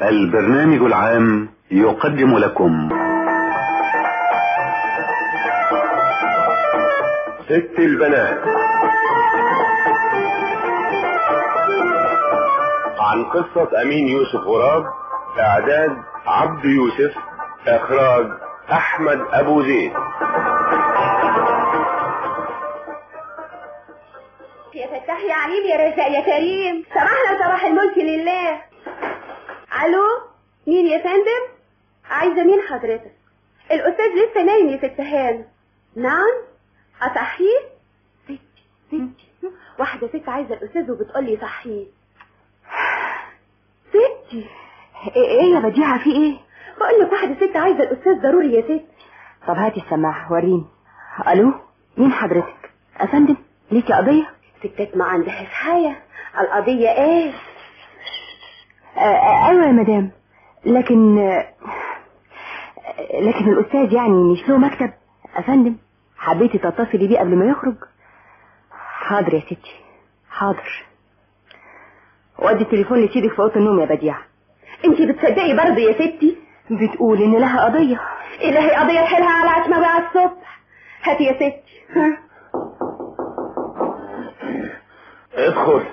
البرنامج العام يقدم لكم ست البنات عن قصة أمين يوسف غراب إعداد عبد يوسف إخراج أحمد أبو زيد يا فتاح يا عليم يا رزاق يا كريم سمحنا صباح الملك لله الو مين يا فندم عايزه مين حضرتك الاستاذ لسه نايم يا ست هانم نعم اصحيه ست ست واحده ست عايزه الاستاذ وبتقول لي صحيه ستي ايه يا بديعة في ايه بقول لك واحده ست عايزه الاستاذ ضروري يا ست طب هاتي السماعة وريني الو مين حضرتك افندم ليكي قضية ستات ما عندهاش حاجه القضيه ايه آه، آه، ايوه يا مدام لكن آه، لكن الاستاذ يعني مش له مكتب افندم حبيتي تتصلي بيه قبل ما يخرج حاضر يا ستي حاضر ودي التليفون لسيدك في اوضه النوم يا بديعة انت بتصدقي برضه يا ستي بتقول ان لها قضية إلهي قضية تحلها على عتمة بقى الصبح هاتي يا ستي ها ادخل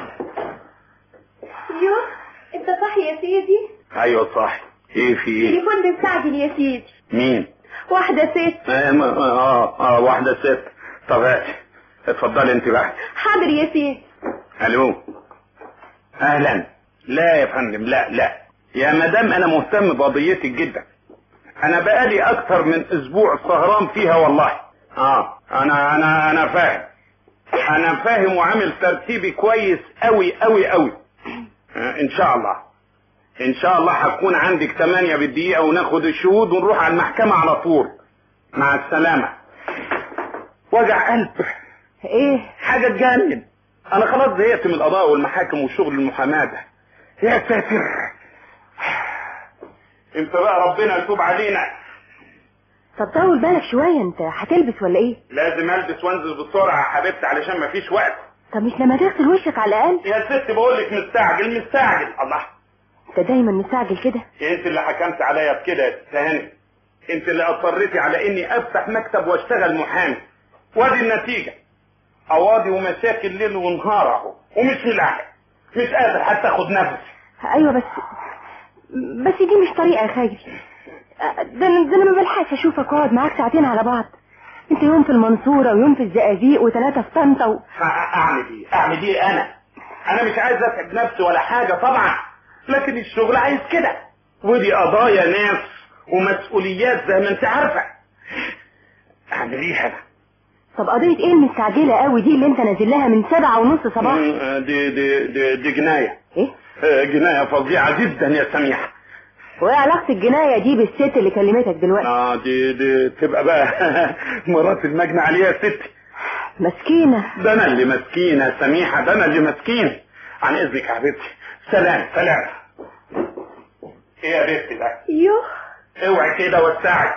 يوه انت صاحي يا سيدي أيوة صح إيه في إيه تليفون مستعجل يا سيدي مين واحدة ست آه م- آه آه واحدة ست طب هاتي اتفضلي أنت بقى حاضر يا سيدي الو اهلا لا يا فندم لا لا يا مدام انا مهتم بقضيتك جدا انا بقالي اكتر من اسبوع سهران فيها والله اه انا انا انا فاهم انا فاهم وعامل ترتيبي كويس قوي قوي قوي آه ان شاء الله ان شاء الله هتكون عندك تمانية بالدقيقة وناخد الشهود ونروح على المحكمة على طول مع السلامة وجع قلب ايه حاجة تجنن انا خلاص زهقت من القضاء والمحاكم وشغل المحاماة ده يا ساتر امتى بقى ربنا يتوب علينا طب طول بالك شوية انت هتلبس ولا ايه لازم البس وانزل بسرعة يا حبيبتي علشان مفيش وقت طب مش لما تغسل وشك على الاقل يا ست بقول لك مستعجل مستعجل الله انت دايما مستعجل كده انت اللي حكمت عليا بكده يا ست هاني انت اللي اصريتي على اني افتح مكتب واشتغل محامي وادي النتيجة قواضي ومشاكل ليل ونهار اهو ومش ملاحق مش قادر حتى اخد نفسي ايوه بس بس دي مش طريقة يا خيري ده انا ده انا ما بلحقش اشوفك واقعد معاك ساعتين على بعض انت يوم في المنصورة ويوم في الزقازيق وثلاثة في طنطا و... اعمل ايه اعمل ايه انا انا مش عايز اتعب نفسي ولا حاجة طبعا لكن الشغل عايز كده ودي قضايا ناس ومسؤوليات زي ما انت عارفة اعمل ايه انا طب قضية ايه المستعجلة قوي دي اللي انت نازل لها من سبعة ونص صباح مم، دي دي دي, دي جناية ايه آه، جناية فظيعة جدا يا سميحة وايه علاقة الجناية دي بالست اللي كلمتك دلوقتي اه دي دي تبقى بقى مرات المجني عليها يا ستي مسكينة ده انا اللي مسكين يا سميحة ده انا اللي مسكين عن اذنك يا حبيبتي سلام سلام ايه يا بنتي ده يوه اوعي كده وسعي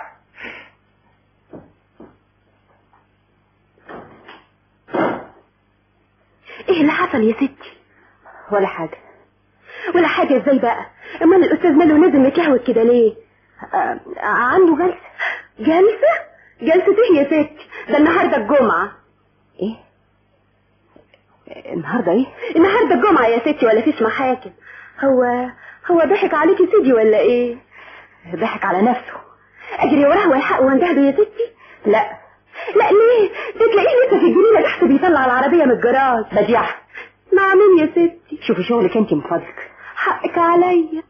ايه اللي حصل يا ستي ولا حاجة ولا حاجة ازاي بقى امال الاستاذ ماله نازل متلهوت كده ليه آه عنده جلسة جلسة جلسة ايه يا ستي ده النهاردة الجمعة ايه النهاردة ايه النهاردة الجمعة يا ستي ولا فيش محاكم هو هو ضحك عليكي سيدي ولا ايه ضحك على نفسه اجري وراه والحق وانجهده يا ستي لا لا ليه ده تلاقيه لسه في الجنينة تحت بيطلع العربية من الجراج بديعة مع مين يا ستي شوفي شغلك انت من فضلك حقك عليا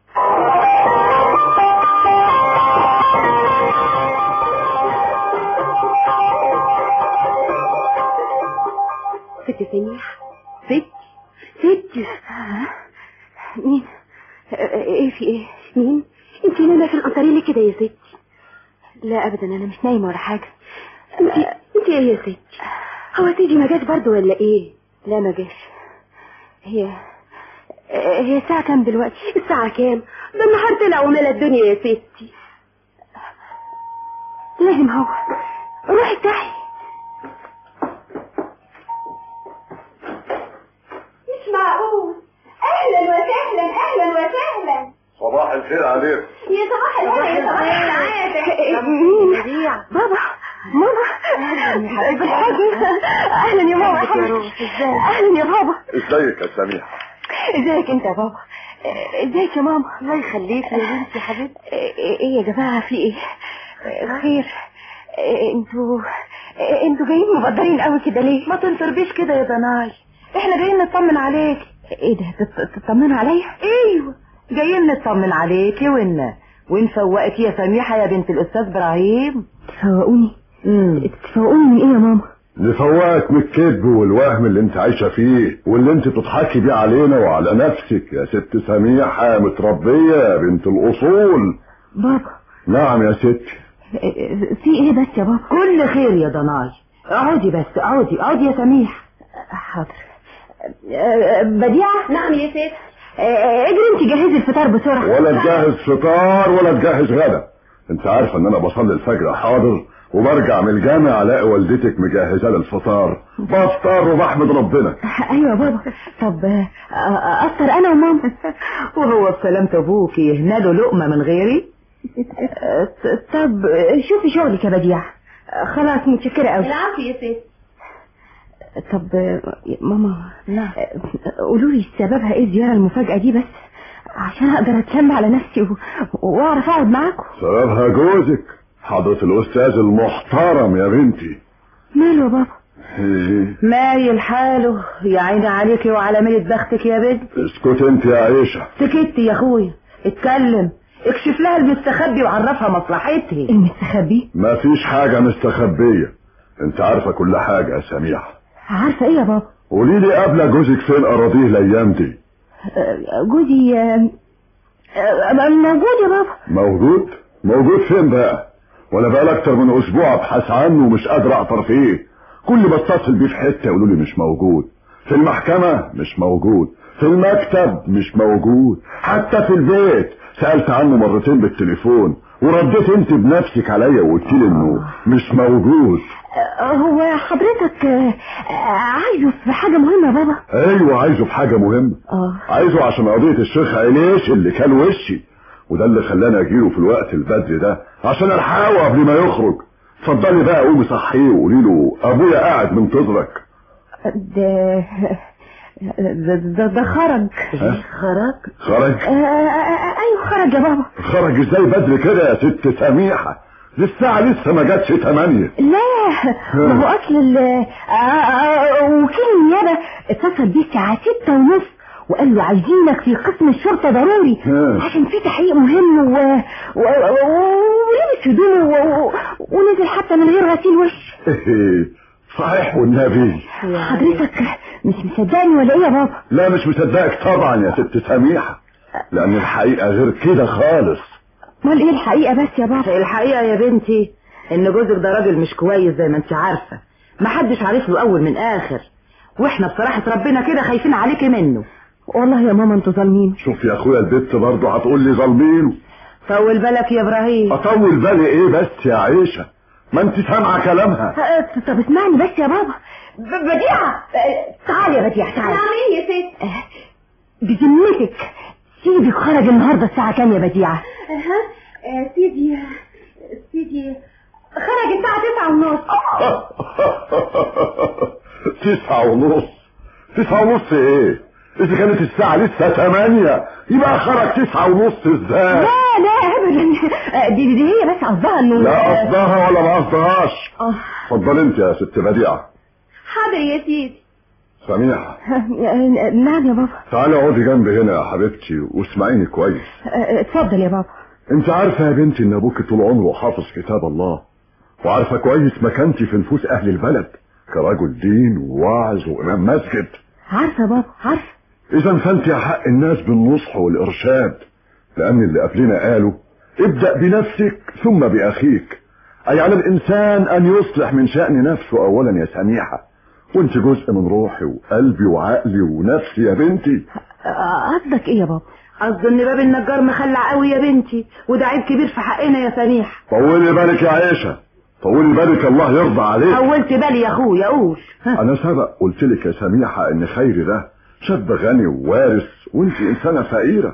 ست سميحة ست ست مين آه، ايه في ايه مين انت نايمة في القنطري ليه كده يا ستي لا ابدا انا مش نايمة ولا حاجة انت انت ايه يا ستي هو سيدي ما جاش برضه ولا ايه لا ما جاش هي آه، هي الساعة كام دلوقتي الساعة كام ده النهار طلع وملا الدنيا يا ستي لازم هو روحي افتحي مش معقول اهلا وسهلا اهلا وسهلا الخير عليك يا صباح الهنا يا صباح السعادة مين بابا ماما بالحاجة اهلا يا ماما يا حبيبتي اهلا يا بابا ازيك يا سميحة ازيك انت يا بابا ازيك يا ماما الله يخليك يا بنتي حبيبتي ايه يا جماعه في ايه خير انتوا انتوا جايين مبدرين قوي كده ليه ما تنطربيش كده يا دناي احنا جايين نطمن عليك ايه ده تط- تطمنوا عليا ايوه جايين نطمن عليكي وان ونفوقك يا سميحه يا بنت الاستاذ ابراهيم تفوقوني تفوقوني من ايه يا ماما نفوقك من الكذب والوهم اللي انت عايشة فيه واللي انت بتضحكي بيه علينا وعلى نفسك يا ست سميحة متربية يا بنت الأصول بابا نعم يا ستي في ايه بس يا بابا كل خير يا دناي اقعدي بس اقعدي اقعدي يا سميح حاضر بديعة نعم يا ست اجري انت جهزي الفطار بسرعة ولا تجهز فطار ولا تجهز غدا انت عارفة ان انا بصلي الفجر حاضر وبرجع من الجامع الاقي والدتك مجهزة لي الفطار بفطر وبحمد ربنا ايوه يا بابا طب آه، آه، افطر انا وماما وهو بسلامة ابوكي يهناله لقمة من غيري آه، طب آه، شوفي شغلك يا بديعة آه، خلاص متشكرة قوي العفو يا ست طب آه، ماما نعم قولوا لي سببها ايه الزيارة المفاجأة دي بس عشان اقدر اتلم على نفسي و... واعرف اقعد معاكم سببها جوزك حضرة الأستاذ المحترم يا بنتي ماله يا بابا إيه؟ مايل حاله يا عيني عليكي وعلى ميلة بختك يا بنت اسكت انت يا عيشة سكت يا اخويا اتكلم اكشف لها المستخبي وعرفها مصلحتها المستخبي ما فيش حاجة مستخبية انت عارفة كل حاجة يا سميحة عارفة ايه يا بابا قولي لي قبل جوزك فين أراضيه الأيام دي آه، جوزي آه، آه، موجود يا بابا موجود موجود فين بقى وانا بقى اكتر من اسبوع ابحث عنه ومش قادر اعثر فيه كل ما اتصل بيه في حته يقولوا لي مش موجود في المحكمه مش موجود في المكتب مش موجود حتى في البيت سالت عنه مرتين بالتليفون ورديت انت بنفسك عليا وقلت لي انه مش موجود آه، هو حضرتك آه، آه، عايزه في حاجة مهمة يا بابا ايوه عايزه في حاجه مهمه اه عايزه عشان قضيه الشيخ عينيش اللي كان وشي وده اللي خلاني اجيله في الوقت البدري ده عشان الحقه قبل ما يخرج اتفضلي بقى قومي صحيه وقولي له ابويا قاعد منتظرك ده ده ده, ده خرج ها؟ خرج خرج آه، آه، آه، ايوه خرج يا بابا خرج ازاي بدري كده يا ست سميحه دي الساعه لسه ما جاتش 8 لا ما هو اصل ال- آه، آه، وكيل النيابه اتصل بيه الساعه ستة ونص وقال له عايزينك في قسم الشرطه ضروري ها. عشان في تحقيق مهم و... و... و... ولبس هدومه و... ونزل حتى من غير غسيل وش صحيح والنبي حضرتك مش مصدقني ولا ايه يا بابا لا مش مصدقك طبعا يا ست سميحه لان الحقيقه غير كده خالص امال ايه الحقيقه بس يا بابا الحقيقة يا بنتي ان جوزك ده راجل مش كويس زي ما انت عارفة محدش عارف له اول من اخر واحنا بصراحة ربنا كده خايفين عليكي منه والله يا ماما انتوا ظالمين شوف يا اخويا البت برضه هتقول لي ظالمينه طول بالك يا ابراهيم اطول بالي ايه بس يا عيشه ما انت سامعه كلامها آه، طب اسمعني بس يا بابا ب- بديعة آه، تعالي يا بديعة تعالي نعم ايه يا ست بذمتك سيدك خرج النهارده الساعة كام يا بديعة؟ ها آه، سيدي سيدي خرج الساعة تسعة ونص تسعة ونص تسعة ونص ايه اذا كانت الساعة لسه تمانية يبقى خرج تسعة ونص ازاي لا لا ابدا آه، دي, دي هي بس قصدها انه لا قصدها ولا ما قصدهاش آه، اتفضل انت يا ست بديعة حاضر يا سيدي سميحة آه، نعم يا بابا تعالي اقعدي جنبي هنا يا حبيبتي واسمعيني كويس آه، اتفضل يا بابا انت عارفة يا بنتي ان ابوك طول عمره حافظ كتاب الله وعارفة كويس مكانتي في نفوس اهل البلد كرجل دين وواعظ وامام مسجد عارفة يا بابا عارفة اذا فانت حق الناس بالنصح والارشاد لان اللي قبلنا قالوا ابدأ بنفسك ثم باخيك اي على الانسان ان يصلح من شأن نفسه اولا يا سميحة وانت جزء من روحي وقلبي وعقلي ونفسي يا بنتي آه، قصدك ايه يا بابا؟ قصد ان باب النجار مخلع قوي يا بنتي وده عيب كبير في حقنا يا سميح طولي بالك يا عيشة طولي بالك الله يرضى عليك حولت بالي يا اخويا قول ها. انا سبق قلت لك يا سميحة ان خيري ده شاب غني ووارث وانت انسانة فقيرة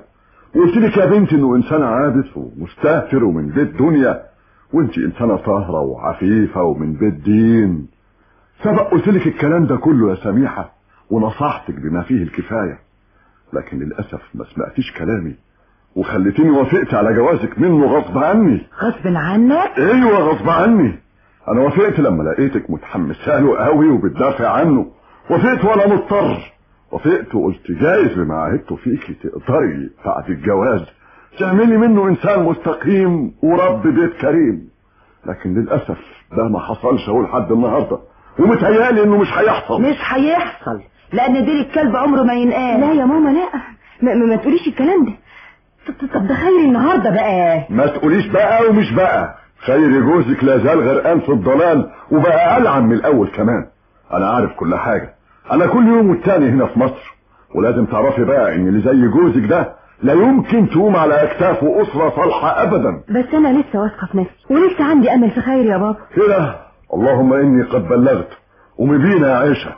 وقلت لك يا بنتي انه انسان عابث ومستهتر ومن بيت دنيا وانت انسانه طاهره وعفيفه ومن بيت دين سبق قلت لك الكلام ده كله يا سميحه ونصحتك بما فيه الكفايه لكن للاسف ما سمعتيش كلامي وخليتيني وافقت على جوازك منه غصب عني غصب عنك ايوه غصب عني انا وافقت لما لقيتك متحمسه له قوي وبتدافع عنه وافقت وانا مضطر وافقت وقلت جايز بما عهدته فيكي تقدري بعد الجواز تعملي منه انسان مستقيم ورب بيت كريم لكن للاسف ده ما حصلش اهو لحد النهارده ومتهيالي انه مش هيحصل مش هيحصل لان ديل الكلب عمره ما ينقال لا يا ماما لا ما, ما, ما تقوليش الكلام ده طب- طب ده خير النهارده بقى ما تقوليش بقى ومش بقى خير جوزك لا زال غرقان في الضلال وبقى ألعن من الأول كمان أنا عارف كل حاجة أنا كل يوم والتاني هنا في مصر ولازم تعرفي بقى إن اللي زي جوزك ده لا يمكن تقوم على أكتافه أسرة صالحة أبدا بس انا لسه واثقه في نفسي ولسه عندي امل في خير يا بابا كده اللهم إني قد بلغت قومي بينا يا عيشة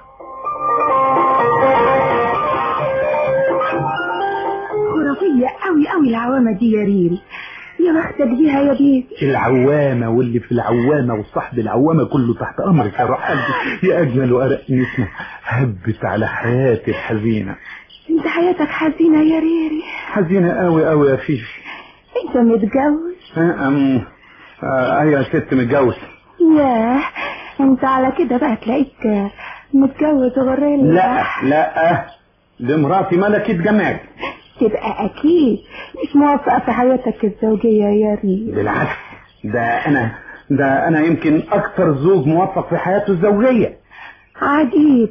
خرافيه قوي قوي العوامه دي يا ريري يا بختك بيها يا بيبي العوامة واللي في العوامة وصاحب العوامة كله تحت أمرك يا روح قلبي يا أجمل وأرق نسمة هبت على حياتي الحزينة انت حياتك حزينه يا ريري حزينة قوي قوي يا فيفي انت متجوز آه، أم آه، أيوة يا ست متجوز ياه انت على كده بقى تلاقيك متجوز غريلا لا لا دي مراتي ملكة جمال تبقى اكيد مش موافقه في حياتك الزوجيه يا ريري بالعكس ده أنا ده أنا يمكن أكثر زوج موفق في حياته الزوجية عجيب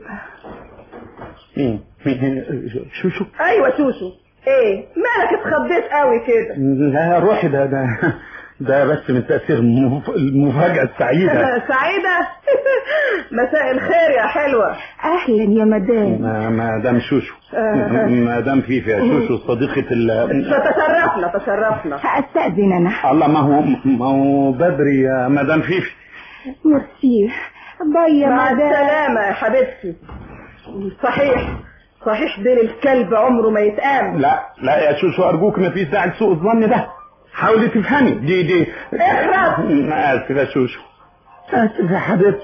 شو شو ايوه شوشو ايه مالك اتخضيت قوي كده لا روحي ده ده ده بس من تأثير المف- المفاجأة السعيدة سعيدة مساء الخير يا حلوة اهلا يا مدام ما- مدام شوشو آه. مدام فيفي يا شوشو صديقة ال تشرفنا تشرفنا هأستأذن انا الله ما هو ما هو بدري يا مدام فيفي ميرسي باي يا مع مدام السلامة يا حبيبتي صحيح صحيح ديل الكلب عمره ما يتقام لا لا يا شوشو أرجوك ما فيش داعي لسوء الظن ده حاولي تفهمي دي دي اخرب أنا آسف يا شوشو آسف يا حبيبتي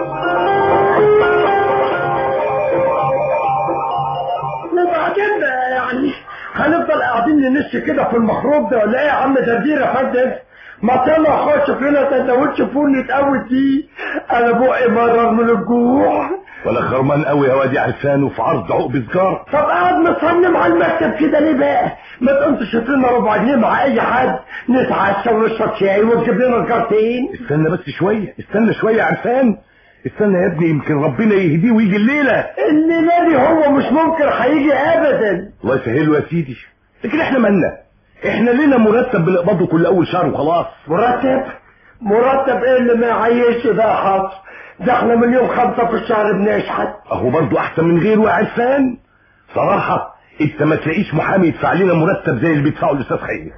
وبعدين بقى يعني هنفضل قاعدين ننش كده في المخروب ده ولا ايه يا عم تدبير يا فندم ما طلع خش فينا سندوتش فول نتقوي فيه انا بقي مرر من الجوع ولا خرمان قوي يا وادي عرفان وفي عرض عقب سجار طب قاعد مصمم على المكتب كده ليه بقى ما تقوم تشوف لنا ربع جنيه مع اي حد نتعشى ونشرب شاي وتجيب لنا سجارتين استنى بس شوية استنى شوية يا عرفان استنى يا ابني يمكن ربنا يهديه ويجي الليلة الليله دي هو مش ممكن هيجي ابدا الله يسهله يا سيدي لكن احنا مالنا احنا لينا مرتب بنقبضه كل اول شهر وخلاص مرتب مرتب ايه اللي ما يعيش ده يا حاج ده احنا من يوم خمسة في الشهر بنشحت اهو برضه احسن من غيره يا عرفان صراحة انت ما تلاقيش محامي يدفع لنا مرتب زي اللي بيدفعه الاستاذ خير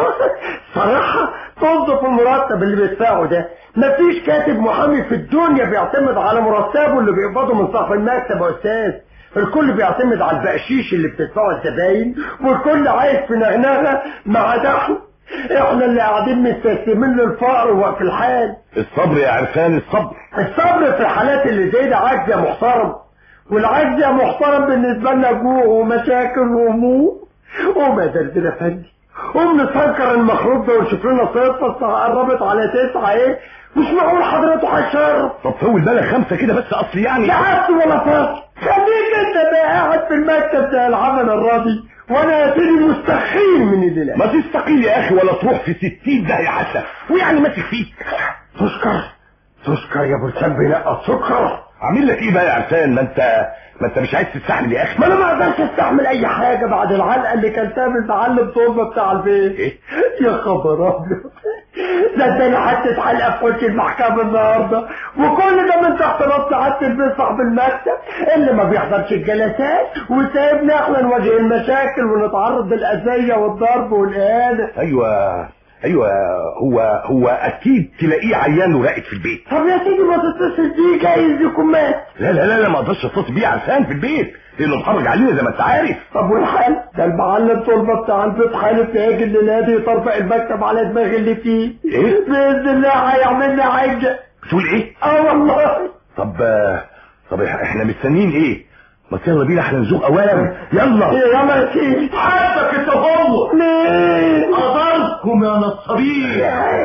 صراحة طز في المرتب اللي بيدفعه ده مفيش كاتب محامي في الدنيا بيعتمد على مرتبه اللي بيقبضه من صاحب المكتب يا استاذ الكل بيعتمد على البقشيش اللي بتدفعه الزباين والكل عايش في نغنغه ما عدا احنا احنا اللي قاعدين مستسلمين للفقر وفي الحال الصبر يا عرفان الصبر الصبر في الحالات اللي زي ده عجز يا محترم والعجز يا محترم بالنسبة لنا جوع ومشاكل وهموم قوم يا زلزلة فندي قوم نسكر المخروب ده ونشوف لنا صفة قربت على تسعة ايه مش معقول حضرته هيشرب طب طول بالك خمسة كده بس اصل يعني لا عبد ولا فاصل خليك انت بقى قاعد في المكتب زي العمل الراضي وانا يا سيدي مستحيل من الليلة ما تستقيل يا اخي ولا تروح في ستين ده يا حسن ويعني ماسك فيك تسكر تسكر يا ابو لسان بينقط سكر عامل لك ايه بقى يا عرفان ما انت ما انت مش عايز تستحمل يا اخي ما انا ما اقدرش استحمل اي حاجه بعد العلقه اللي كلتها من المعلم طلبه بتاع البيت إيه؟ يا خبر ابيض ده اداني حته حلقه في وش المحكمه النهارده وكل ده من تحت راس سعاده البيت صاحب المكتب اللي ما بيحضرش الجلسات وسايبنا احنا نواجه المشاكل ونتعرض للاذيه والضرب والاهانه ايوه ايوه هو هو اكيد تلاقيه عيان وراقد في البيت طب يا سيدي ما تتصل بيه جايز يكون مات لا لا لا, لا ما اقدرش اتصل بيه عشان في البيت لانه محرج علينا زي ما انت عارف طب والحال ده المعلم طلبة بتاع البيت حالف يجي الليلة دي يطرفق المكتب على دماغي اللي فيه ايه بإذن الله هيعمل لي حاجة بتقول ايه اه والله طب آه، طب احنا مستنيين ايه ما يلا بينا احنا نزوق اولا يلا يلا يا سيدي حاسك انت هو ليه قدركم يا نصابين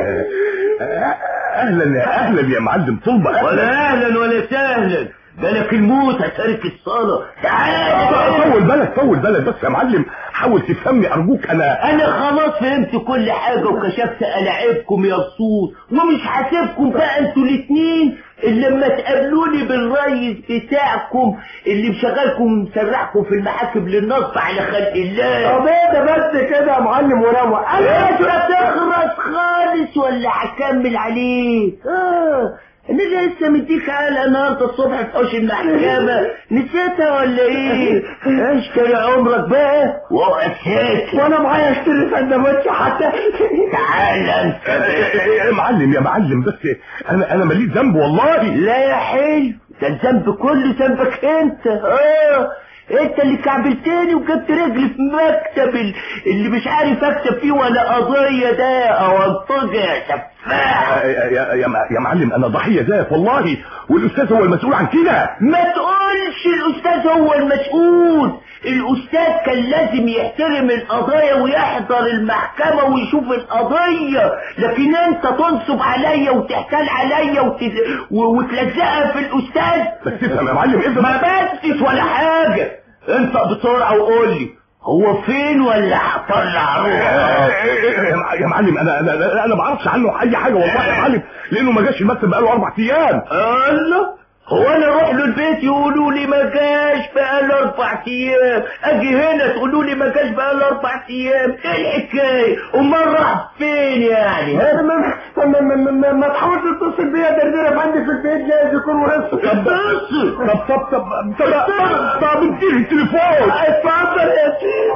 اهلا يا اهلا يا معلم طلبة ولا اهلا ولا سهلا بالك الموت هتارك الصلاة تعال طول بالك طول بالك بس يا معلم حاول تفهمني ارجوك انا انا خلاص فهمت كل حاجة وكشفت ألاعبكم يا بصوت ومش هسيبكم بقى انتوا الاتنين اللي لما تقابلوني بالريس بتاعكم اللي مشغلكم ومسرحكم في المحاكم للنصب على خلق الله طب ايه ده بس كده يا معلم ونوى انا انت تخرس خالص ولا هكمل عليك اه انا لسه مديك على النهارده الصبح في حوش المحكمة نسيتها ولا ايه اشتري عمرك بقى واقعد ساكت وانا معايا اشتري سندوتش حتى تعال انت يا معلم يا معلم بس انا انا ماليش ذنب والله لا يا حلو ده الذنب كله ذنبك انت اه انت اللي كعبلتني وجبت رجلي في مكتب ال- اللي مش عارف اكتب فيه ولا قضية ده او انطقة يا سفاح يا, يا, يا, يا معلم انا ضحية زيك والله والاستاذ هو المسؤول عن كده ما تقولش الاستاذ هو المسؤول الاستاذ كان لازم يحترم القضايا ويحضر المحكمة ويشوف القضية لكن انت تنصب عليا وتحتال عليا وتز... و... وتلزقها في الاستاذ بس افهم يا معلم افهم ما بسش ولا حاجة انت بسرعة وقول لي هو فين ولا هطلع روحه يا معلم انا انا انا, أنا ما اعرفش عنه اي حاجه والله يا معلم لانه ما جاش المكتب بقاله اربع ايام الله هو انا اروح له البيت يقولوا لي ما جاش بقاله اربع ايام اجي هنا تقولوا لي ما جاش بقاله اربع ايام ايه الحكايه امال راح فين يعني ها؟ ما, ما, ما, ما, ما, ما تحاولش تتصل بيا دردره عندي في البيت جايز يكون وصل طب بص طب طب طب طب طب طب اديني التليفون اتفضل يا سيدي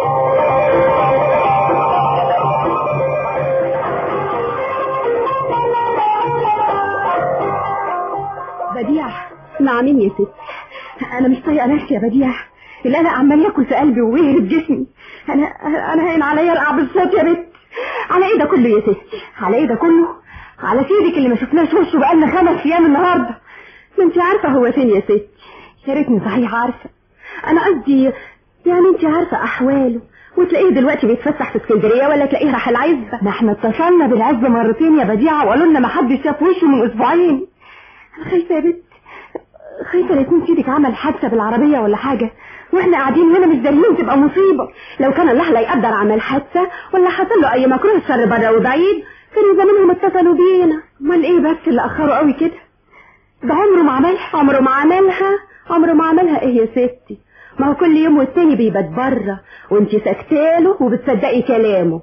بديع نعمين يا ست انا مش طايقه نفسي يا بديع القلق عمال ياكل في قلبي ويهرب جسمي انا انا هين عليا القع بالصوت يا بنت على ايه ده كله يا ست على ايه ده كله على سيدك اللي ما شفناش وشه بقالنا خمس ايام النهارده ما انت عارفه هو فين يا ست يا ريتني صحيح عارفه انا قصدي يعني انت عارفه احواله وتلاقيه دلوقتي بيتفسح في اسكندريه ولا تلاقيه راح العزبه ما احنا اتصلنا بالعزبه مرتين يا بديعه وقالوا لنا ما حدش شاف وشه من اسبوعين انا خايفه يا بنت خايفه لا يكون سيدك عمل حادثه بالعربيه ولا حاجه واحنا قاعدين هنا مش داريين تبقى مصيبه لو كان الله لا يقدر عمل حادثه ولا حصل له اي مكروه شر بره وبعيد كانوا زمانهم اتصلوا بينا امال ايه بس اللي اخروا قوي كده ده عمره ما عملها عمره ما عملها عمره ما عملها ايه يا ستي ما هو كل يوم والتاني بيبات بره وانتي ساكتاله وبتصدقي كلامه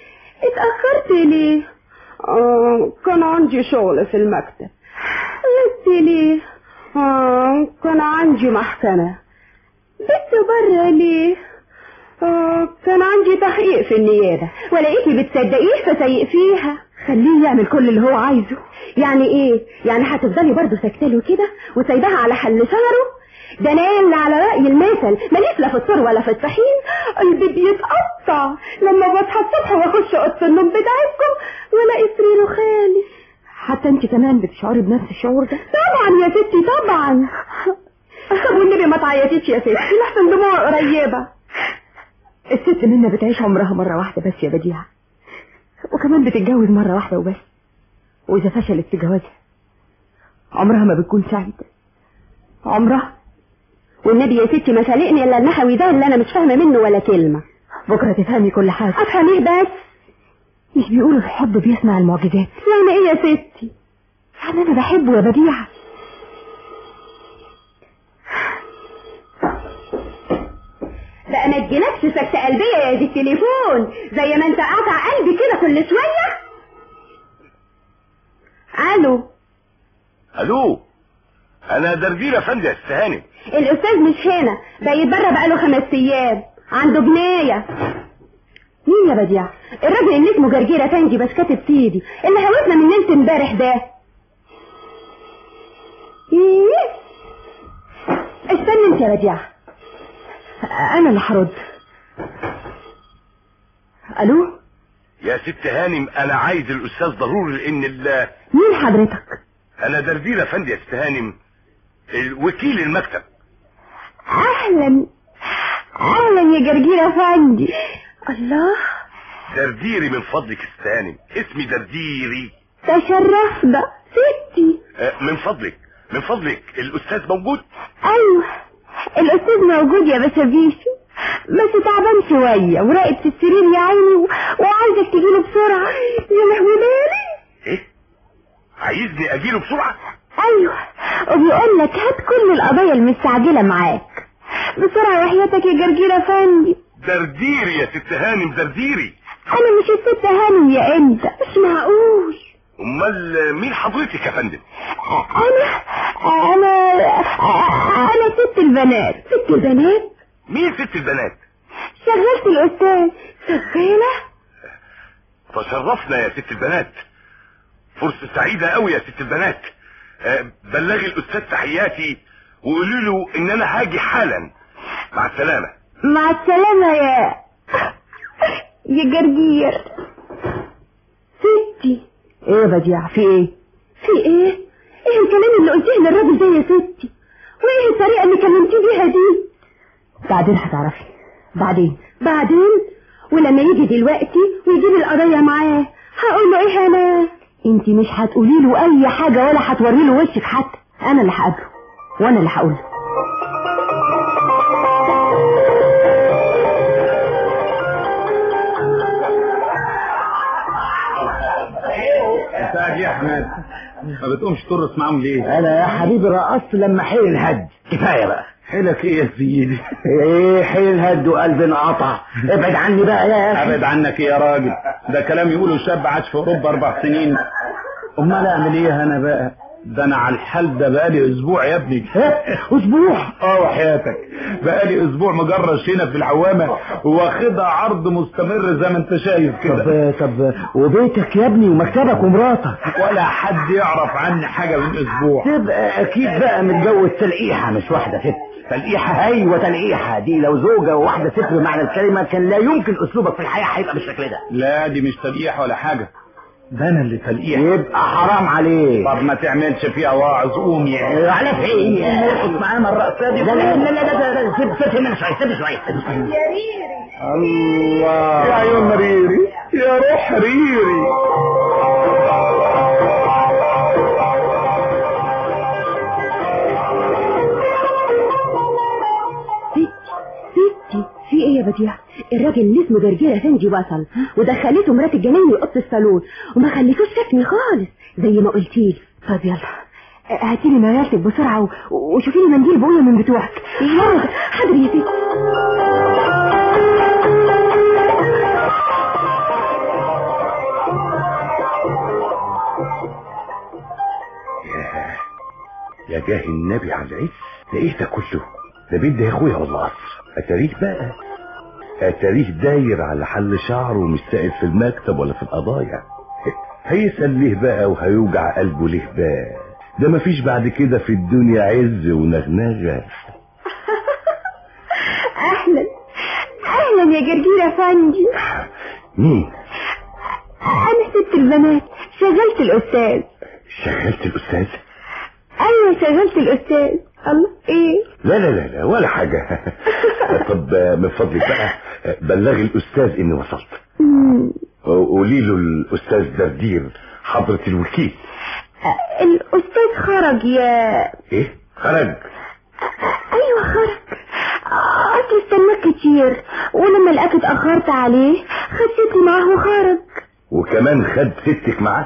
اتأخرت ليه؟ آه كان عندي شغل في المكتب لسه ليه؟ آه كان عندي محكمة بس بره ليه؟ آه كان عندي تحقيق في النيابة ولقيتي بتصدقيه فسيء فيها خليه يعمل كل اللي هو عايزه يعني ايه يعني هتفضلي برضه ساكتاله كده وسايباها على حل شهره ده انا اللي على رأي المثل ماليش لا في الطور ولا في الطحين قلبي بيتقطع لما بصحى الصبح واخش اوضه النوم بتاعتكم والاقي سريره خالي حتى انت كمان بتشعري بنفس الشعور ده طبعا يا ستي طبعا طب والنبي ما تعيطيش يا ستي لحسن دموع قريبه الست منا بتعيش عمرها مرة واحدة بس يا بديعة وكمان بتتجوز مرة واحدة وبس وإذا فشلت في جوازها عمرها ما بتكون سعيدة عمرها والنبي يا ستي ما خلقني الا النحوي ده اللي انا مش فاهمه منه ولا كلمه بكره تفهمي كل حاجه افهم ايه بس مش بيقولوا الحب بيصنع المعجزات يعني ايه يا ستي يعني انا بحبه يا بديعه بقى ما تجيلكش سكتة قلبية يا دي التليفون زي ما انت قاطع قلبي كده كل شوية الو الو انا دردير افندي يا أستاذ هانم الاستاذ مش هنا بقيت بره بقاله خمس ايام عنده بناية مين يا بديع الراجل اللي اسمه جرجير افندي بس كاتب سيدي اللي هوتنا من ليله امبارح ده ايه استنى انت يا بديع انا اللي هرد الو يا ست هانم انا عايز الاستاذ ضروري لان ال- مين حضرتك انا دردير افندي يا ست هانم وكيل المكتب اهلا اهلا يا جرجير افندي الله درديري من فضلك يا ست هانم اسمي درديري تشرفنا ستي آه، من فضلك من فضلك الاستاذ موجود ايوه الاستاذ موجود يا بشبيشي بس تعبان شويه وراقد في السرير يا عيني و... وعايزك تجيله بسرعه يا لهوي مالي ايه عايزني اجيله بسرعه ايوه وبيقول لك هات كل القضايا المستعجله معاك بسرعه وحياتك يا جرجير افندي درديري يا ست هانم درديري انا مش الست هانم يا انت مش معقول امال مين حضرتك يا فندم انا انا انا ست البنات ست البنات مين ست البنات شغلت الاستاذ شغاله تشرفنا يا ست البنات فرصة سعيدة قوي يا ست البنات آه، بلغي الاستاذ تحياتي وقولي له ان انا هاجي حالا مع السلامة مع السلامة يا يا جرجير ستي ايه يا بديع في ايه في ايه ايه الكلام اللي قلتيه للراجل ده يا ستي وايه الطريقة اللي كلمتيه بيها دي بعدين هتعرفي بعدين بعدين ولما يجي دلوقتي ويجيب القضية معاه هقول له ايه انا انت مش هتقولي له اي حاجة ولا هتوري له وشك حتى انا اللي هقابله وانا اللي هقول له انت قاعد يا حماد ما بتقومش ترقص معاهم ليه انا يا حبيبي رقصت لما حيل الهد كفايه بقى حيلك ايه يا سيدي ايه حيل الهد وقلبي انقطع ابعد عني بقى يا اخي ابعد عنك إيه يا راجل ده كلام يقوله شاب عاش في اوروبا اربع سنين امال اعمل ايه انا بقى ده انا على الحال ده بقالي اسبوع يا ابني اسبوع اه وحياتك بقالي اسبوع مجرش هنا في العوامه واخدها عرض مستمر زي ما انت شايف كده طب طب وبيتك يا ابني ومكتبك ومراتك ولا حد يعرف عني حاجه من اسبوع تبقى اكيد بقى متجوز تلقيحه مش واحده ست تلقيحه ايوه تلقيحه دي لو زوجه وواحده ست بمعنى الكلمه كان لا يمكن اسلوبك في الحياه هيبقى بالشكل ده لا دي مش تلقيح ولا حاجه ده انا اللي تلقيح يبقى حرام عليك طب ما تعملش فيها واعظ قوم يا على فين ارقص معانا الرقصه دي لا لا لا لا لا سيب سيب هنا شويه سيب شويه الله يا عيون ريري يا روح ريري ستي ستي في ايه يا بديع الراجل اللي اسمه جرجير افندي وصل ودخلته مرات الجنايني اوضه الصالون وما خليتوش شافني خالص زي ما قلتيلي طب يلا هاتي لي ميالتك بسرعه و... وشوفي لي منديل بويه من بتوعك يلا حاضر يا ستي يا جاه النبي على العز ده ايه ده كله ده بيت ده يا اخويا والله اتاريه بقى اتاريه داير على حل شعره ومش سائل في المكتب ولا في القضايا هيسأل ليه بقى وهيوجع قلبه ليه بقى ده مفيش بعد كده في الدنيا عز ونغنغة اهلا اهلا يا جرجير افندي مين انا ست البنات شغلت الاستاذ شغلت الاستاذ ايوه شغلت الاستاذ الله ايه لا لا لا لا ولا حاجة طب من فضلك بقى بلغي الأستاذ إني وصلت مم. قولي له الأستاذ دردير حضرة الوكيل الاستاذ خرج يا إيه خرج ايوه خرج اصل استناك كتير ولما لقاك اتاخرت عليه خدتني معاه وخرج وكمان خد ستك معاه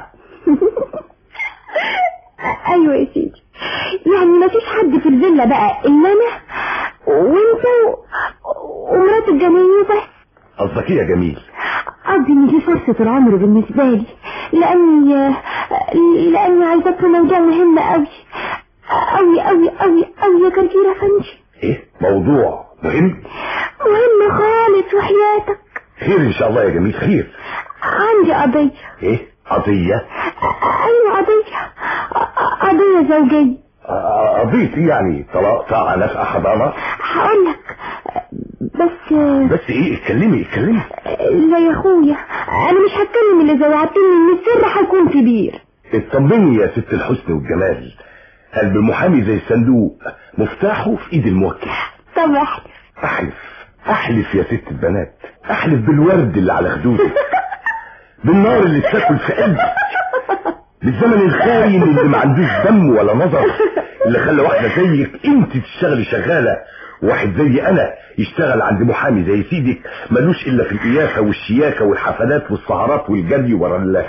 ايوه يا سيدي يعني مفيش حد في الفيلا بقى الا انا وانت و... ومرات الجميل بس قصدك ايه يا جميل قصدي ان دي فرصة العمر بالنسبة لي لاني لاني عايزة في موضوع مهم قوي قوي قوي قوي قوي يا جرجير افندي ايه موضوع مهم مهم خالص وحياتك خير ان شاء الله يا جميل خير عندي قضية ايه قضية ايوه قضية قضية زوجية آه، قضية ايه يعني طلاق طاعة نفقة حضانة هقول لك بس بس ايه اتكلمي اتكلمي لا يا اخويا انا مش هتكلم اللي زي وعدتني ان السر هيكون كبير اطمني يا ست الحسن والجمال قلب المحامي زي الصندوق مفتاحه في ايد الموكل طب احلف احلف احلف يا ست البنات احلف بالورد اللي على خدودك بالنار اللي بتاكل في قلبك بالزمن الخاين اللي ما عندوش دم ولا نظر اللي خلى واحدة زيك انت تشتغلي شغالة واحد زي انا يشتغل عند محامي زي سيدك ملوش الا في القيافة والشياكة والحفلات والسهرات والجري ورا ال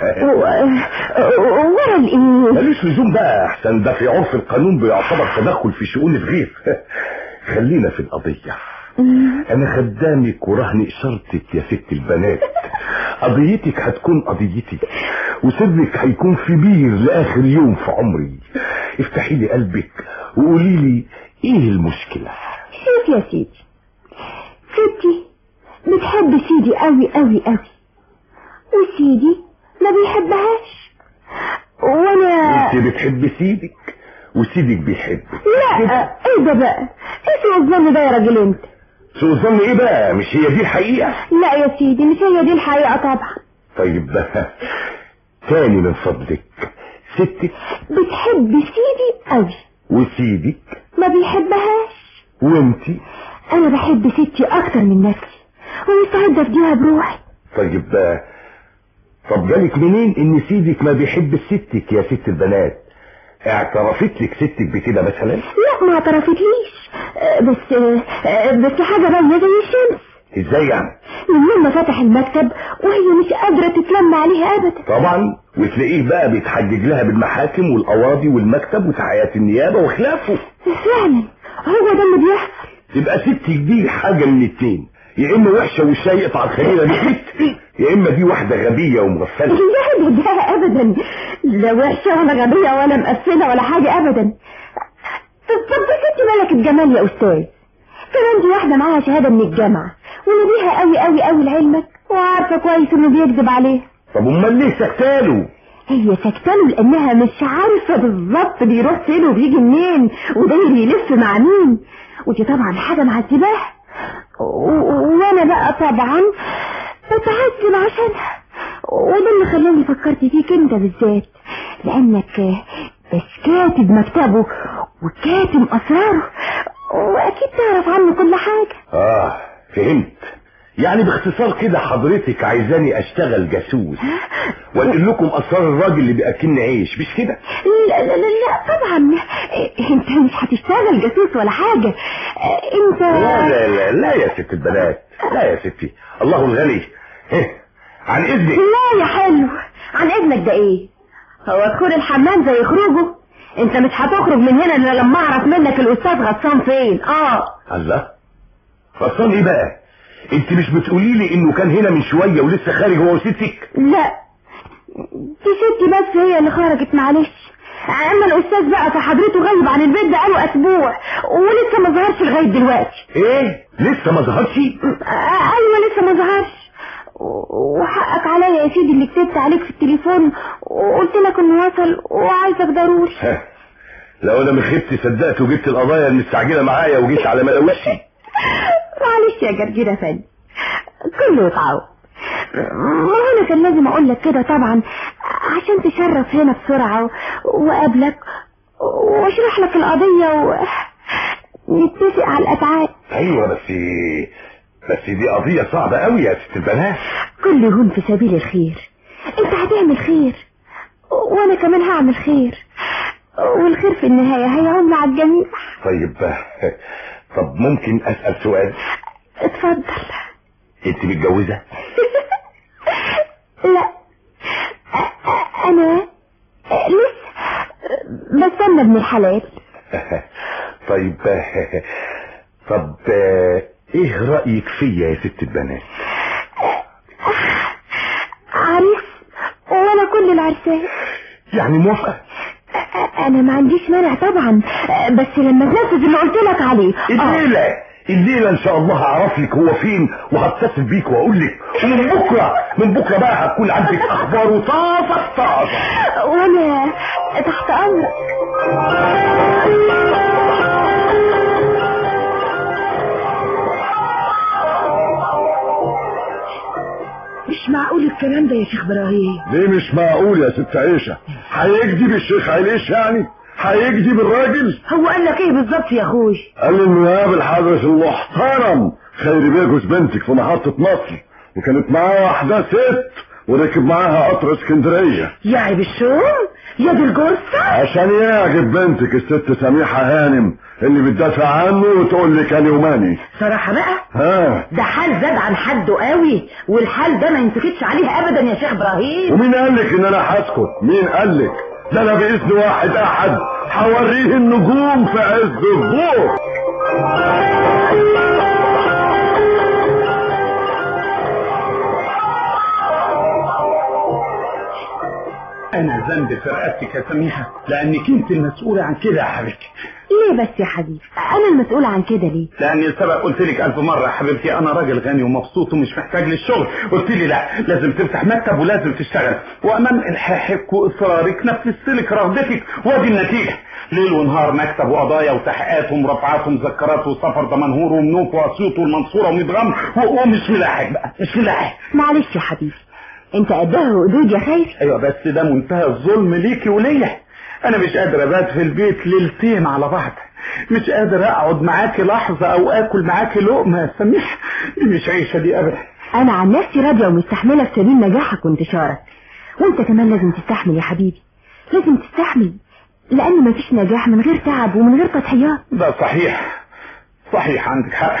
ورا الايه ملوش لزوم بقى احسن ده في عرف القانون بيعتبر تدخل في شؤون الغير خلينا في القضية انا خدامك ورهن اشارتك يا ست البنات قضيتك هتكون قضيتي وسرك هيكون في بير لاخر يوم في عمري افتحي لي قلبك وقولي لي ايه المشكلة شوف يا سيدي ستي بتحب سيدي قوي قوي قوي وسيدي ما بيحبهاش وانا انت بتحب سيدك وسيدك بيحبك لا ايه ده بقى ايه سوء الظن ده يا راجل انت سوء الظن ايه بقى مش هي دي الحقيقة لا يا سيدي مش هي دي الحقيقة طبعا طيب بقى تاني من فضلك ستك بتحب سيدي قوي وسيدك ما بيحبهاش وانتي انا بحب ستي اكتر من نفسي ومستعدة افديها بروحي طيب بقى طب جالك منين ان سيدك ما بيحب ستك يا ست البنات اعترفت لك ستك بكده مثلا لا ما اعترفتليش آه، بس آه، بس حاجة باينة زي الشمس ازاي يعني من يوم ما فتح المكتب وهي مش قادرة تتلم عليه ابدا طبعا وتلاقيه بقى بيتحجج لها بالمحاكم والقواضي والمكتب وتحيات النيابة وخلافه فعلا هو ده اللي بيحصل تبقى ستك دي حاجة من اتنين يا اما وحشة والشاي يقطع الخليلة دي يا اما دي واحدة غبية ومغفلة لا ده ده ابدا لا وحشة ولا غبية ولا مقفلة ولا حاجة ابدا طب طب ده ست ملكة جمال يا استاذ كمان دي واحدة معاها شهادة من الجامعة ونبيها قوي قوي قوي لعلمك وعارفة كويس انه بيكذب عليه طب امال ليه سكتاله هي سكتانه لانها مش عارفة بالظبط بيروح فين وبيجي منين وداير يلف مع مين ودي طبعا حاجة معذباها و- وانا بقى طبعا بتعذب عشانها وده اللي خلاني فكرت فيك انت بالذات لانك بس كاتب مكتبه وكاتم اسراره واكيد تعرف عنه كل حاجة اه فهمت يعني باختصار كده حضرتك عايزاني اشتغل جاسوس وانقل لكم اسرار الراجل اللي بياكلني عيش مش كده لا لا لا, لا طبعا انت مش هتشتغل جاسوس ولا حاجة انت لا لا لا لا يا ست البنات لا يا ستي الله الغني هه، عن اذنك لا يا حلو عن اذنك ده ايه هو دخول الحمام زي خروجه انت مش هتخرج من هنا الا لما اعرف منك الاستاذ غطسان فين اه الله غطسان ايه بقى انت مش بتقولي لي انه كان هنا من شوية ولسه خارج هو وستك لا دي ستي بس هي اللي خرجت معلش اما الاستاذ بقى فحضرته غايب عن البيت بقاله اسبوع ولسه ما ظهرش لغايه دلوقتي ايه لسه ما ظهرش آه، ايوه لسه ما ظهرش و- وحقك عليا يا سيدي اللي كتبت عليك في التليفون وقلت لك انه وصل وعايزك ضروري ها، لو انا مخبت صدقت وجبت القضايا المستعجلة معايا وجيت على ملوشي معلش يا جرجير افندي كله يتعوض ما هو انا كان لازم اقول لك كده طبعا عشان تشرف هنا بسرعة و- واقابلك واشرح لك القضية ونتفق على الاتعاب ايوه بس بس دي قضية صعبة قوي يا ست البنات كل هون في سبيل الخير انت هتعمل خير وانا كمان هعمل خير والخير في النهاية هيعم على الجميع طيب طب ممكن اسأل سؤال اتفضل انت متجوزة لا أ- أ- انا لسه بستنى ابن الحلال طيب طب ايه رأيك فيا يا ست البنات عريس وانا كل العرسان يعني موافقة أ- انا ما عنديش مانع طبعا بس لما تنفذ اللي قلت لك عليه آه. الليلة الليلة ان شاء الله هعرف لك هو فين وهتصل بيك واقول لك ومن بكره من بكره بقى هتكون عندك اخبار وطازه طازه وانا تحت امرك مش معقول الكلام ده يا شيخ ابراهيم ليه مش معقول يا ست عيشة هيكذب الشيخ عليش يعني هيكذب الراجل هو قال لك ايه بالظبط يا اخوي قال لي انه قابل حضرة المحترم خير بيجوز بنتك في محطة مصر وكانت معاه واحدة ست وركب معاها قطر اسكندرية يعني بالشوم يا دي الجثة عشان يعجب بنتك الست سميحة هانم اللي بتدافع عنه وتقول لي كان يوماني صراحة بقى ها ده حال زاد عن حده قوي والحال ده ما ينسكتش عليه ابدا يا شيخ ابراهيم ومين قال لك ان انا هسكت مين قال لك ده انا باذن واحد احد هوريه النجوم في عز الضوء انا ذنبي في رقبتك يا سميحه لانك انت المسؤوله عن كده يا حبيبتي ليه بس يا حبيبي انا المسؤولة عن كده ليه لاني سبق قلت لك الف مره يا حبيبتي انا راجل غني ومبسوط ومش محتاج للشغل قلت لي لا لازم تفتح مكتب ولازم تشتغل وامام الحاحك واصرارك نفذت لك رغبتك وادي النتيجه ليل ونهار مكتب وقضايا وتحقيقات ومرافعات ومذكرات وسفر دمنهور ومنوف واسيوط والمنصوره ومدغم و- ومش ملاحق بقى مش ملاحق معلش يا حبيبي انت قدها وقدود يا خير ايوه بس ده منتهى الظلم ليكي وليا انا مش قادر ابات في البيت ليلتين على بعض مش قادر اقعد معاكي لحظه او اكل معاكي لقمه يا سميح دي مش عيشه دي ابدا انا عن نفسي راضية ومستحملة في سبيل نجاحك وانتشارك وانت كمان لازم تستحمل يا حبيبي لازم تستحمل لان مفيش نجاح من غير تعب ومن غير تضحيات ده صحيح صحيح عندك حق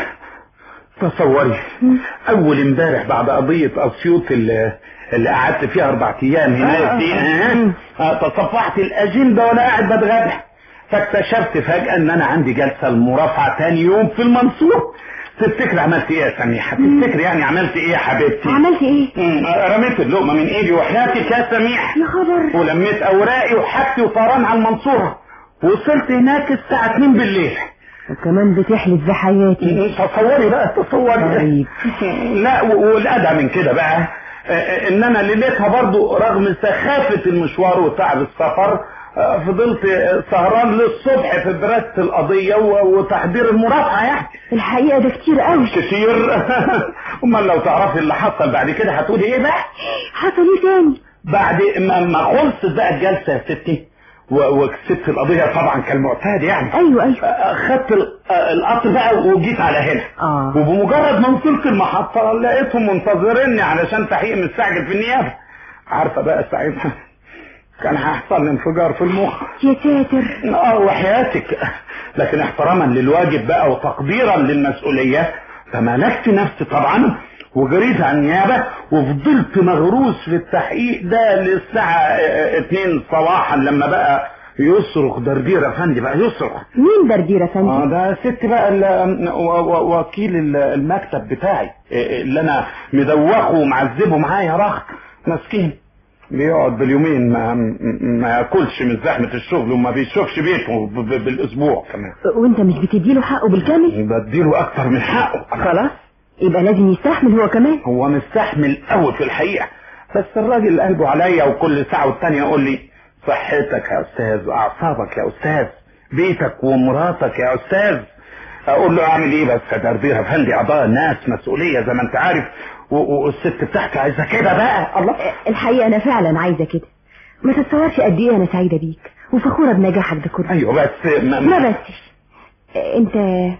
تصوري اول امبارح بعد قضيه اسيوط اللي اللي قعدت فيها اربع ايام هناك دي آه، آه، تصفحت الاجنده وانا قاعد بتغدى فاكتشفت فجاه ان انا عندي جلسه المرافعه تاني يوم في المنصور تفتكر عملت ايه يا سميحه تفتكر يعني عملت ايه يا حبيبتي عملت ايه مم، رميت اللقمه من ايدي وحياتك يا سميح يا خبر ولميت اوراقي وحاجتي وطيران على المنصوره وصلت هناك الساعه 2 بالليل وكمان بتحلف بحياتي تصوري بقى تصوري طيب. لا و- والادعى من كده بقى آه، آه، ان انا ليلتها برضو رغم سخافة المشوار وتعب السفر آه، فضلت آه، سهران للصبح في دراسة القضية و- وتحضير المرافعة يعني الحقيقة ده كتير قوي كتير امال لو تعرفي اللي حصل بعد كده هتقولي ايه بقى حصل ايه تاني بعد ما ما خلصت بقى الجلسة يا ستي و- وكسبت القضية طبعا كالمعتاد يعني ايوه ايوه آه، خدت ال- آه، القطر بقى وجيت على هنا اه وبمجرد ما وصلت المحطة لقيتهم منتظريني علشان تحقيق مستعجل في النيابة عارفة بقى ساعتها كان هيحصل لي انفجار في المخ يا ساتر اه وحياتك لكن احتراما للواجب بقى وتقديرا للمسؤولية فملكت نفسي طبعا وجريت على النيابة وفضلت مغروس في التحقيق ده للساعة اه، اتنين صباحا لما بقى يصرخ دردير افندي بقى يصرخ مين دردير يا اه فندم ده ست بقى ال- و- و- وكيل ال- المكتب بتاعي إيه اللي انا مدوخه ومعذبه معايا رخ مسكين بيقعد باليومين ما ما ياكلش من زحمه الشغل وما بيشوفش بيته ب- ب- بالاسبوع كمان وانت مش بتديله حقه بالكامل بديله اكتر من حقه خلاص يبقى لازم يستحمل هو كمان هو مستحمل قوي في الحقيقه بس الراجل قلبه عليا وكل ساعه والتانيه يقول لي صحتك يا استاذ اعصابك يا استاذ بيتك ومراتك يا استاذ اقول له اعمل ايه بس يا دردير افندي اعضاء الناس مسؤوليه زي ما انت عارف و- و- والست بتاعتي عايزه كده بقى الله الحقيقة انا فعلا عايزة كده ما تتصورش قد ايه انا سعيدة بيك وفخورة بنجاحك ده كله ايوه بس ما, ما بسش انت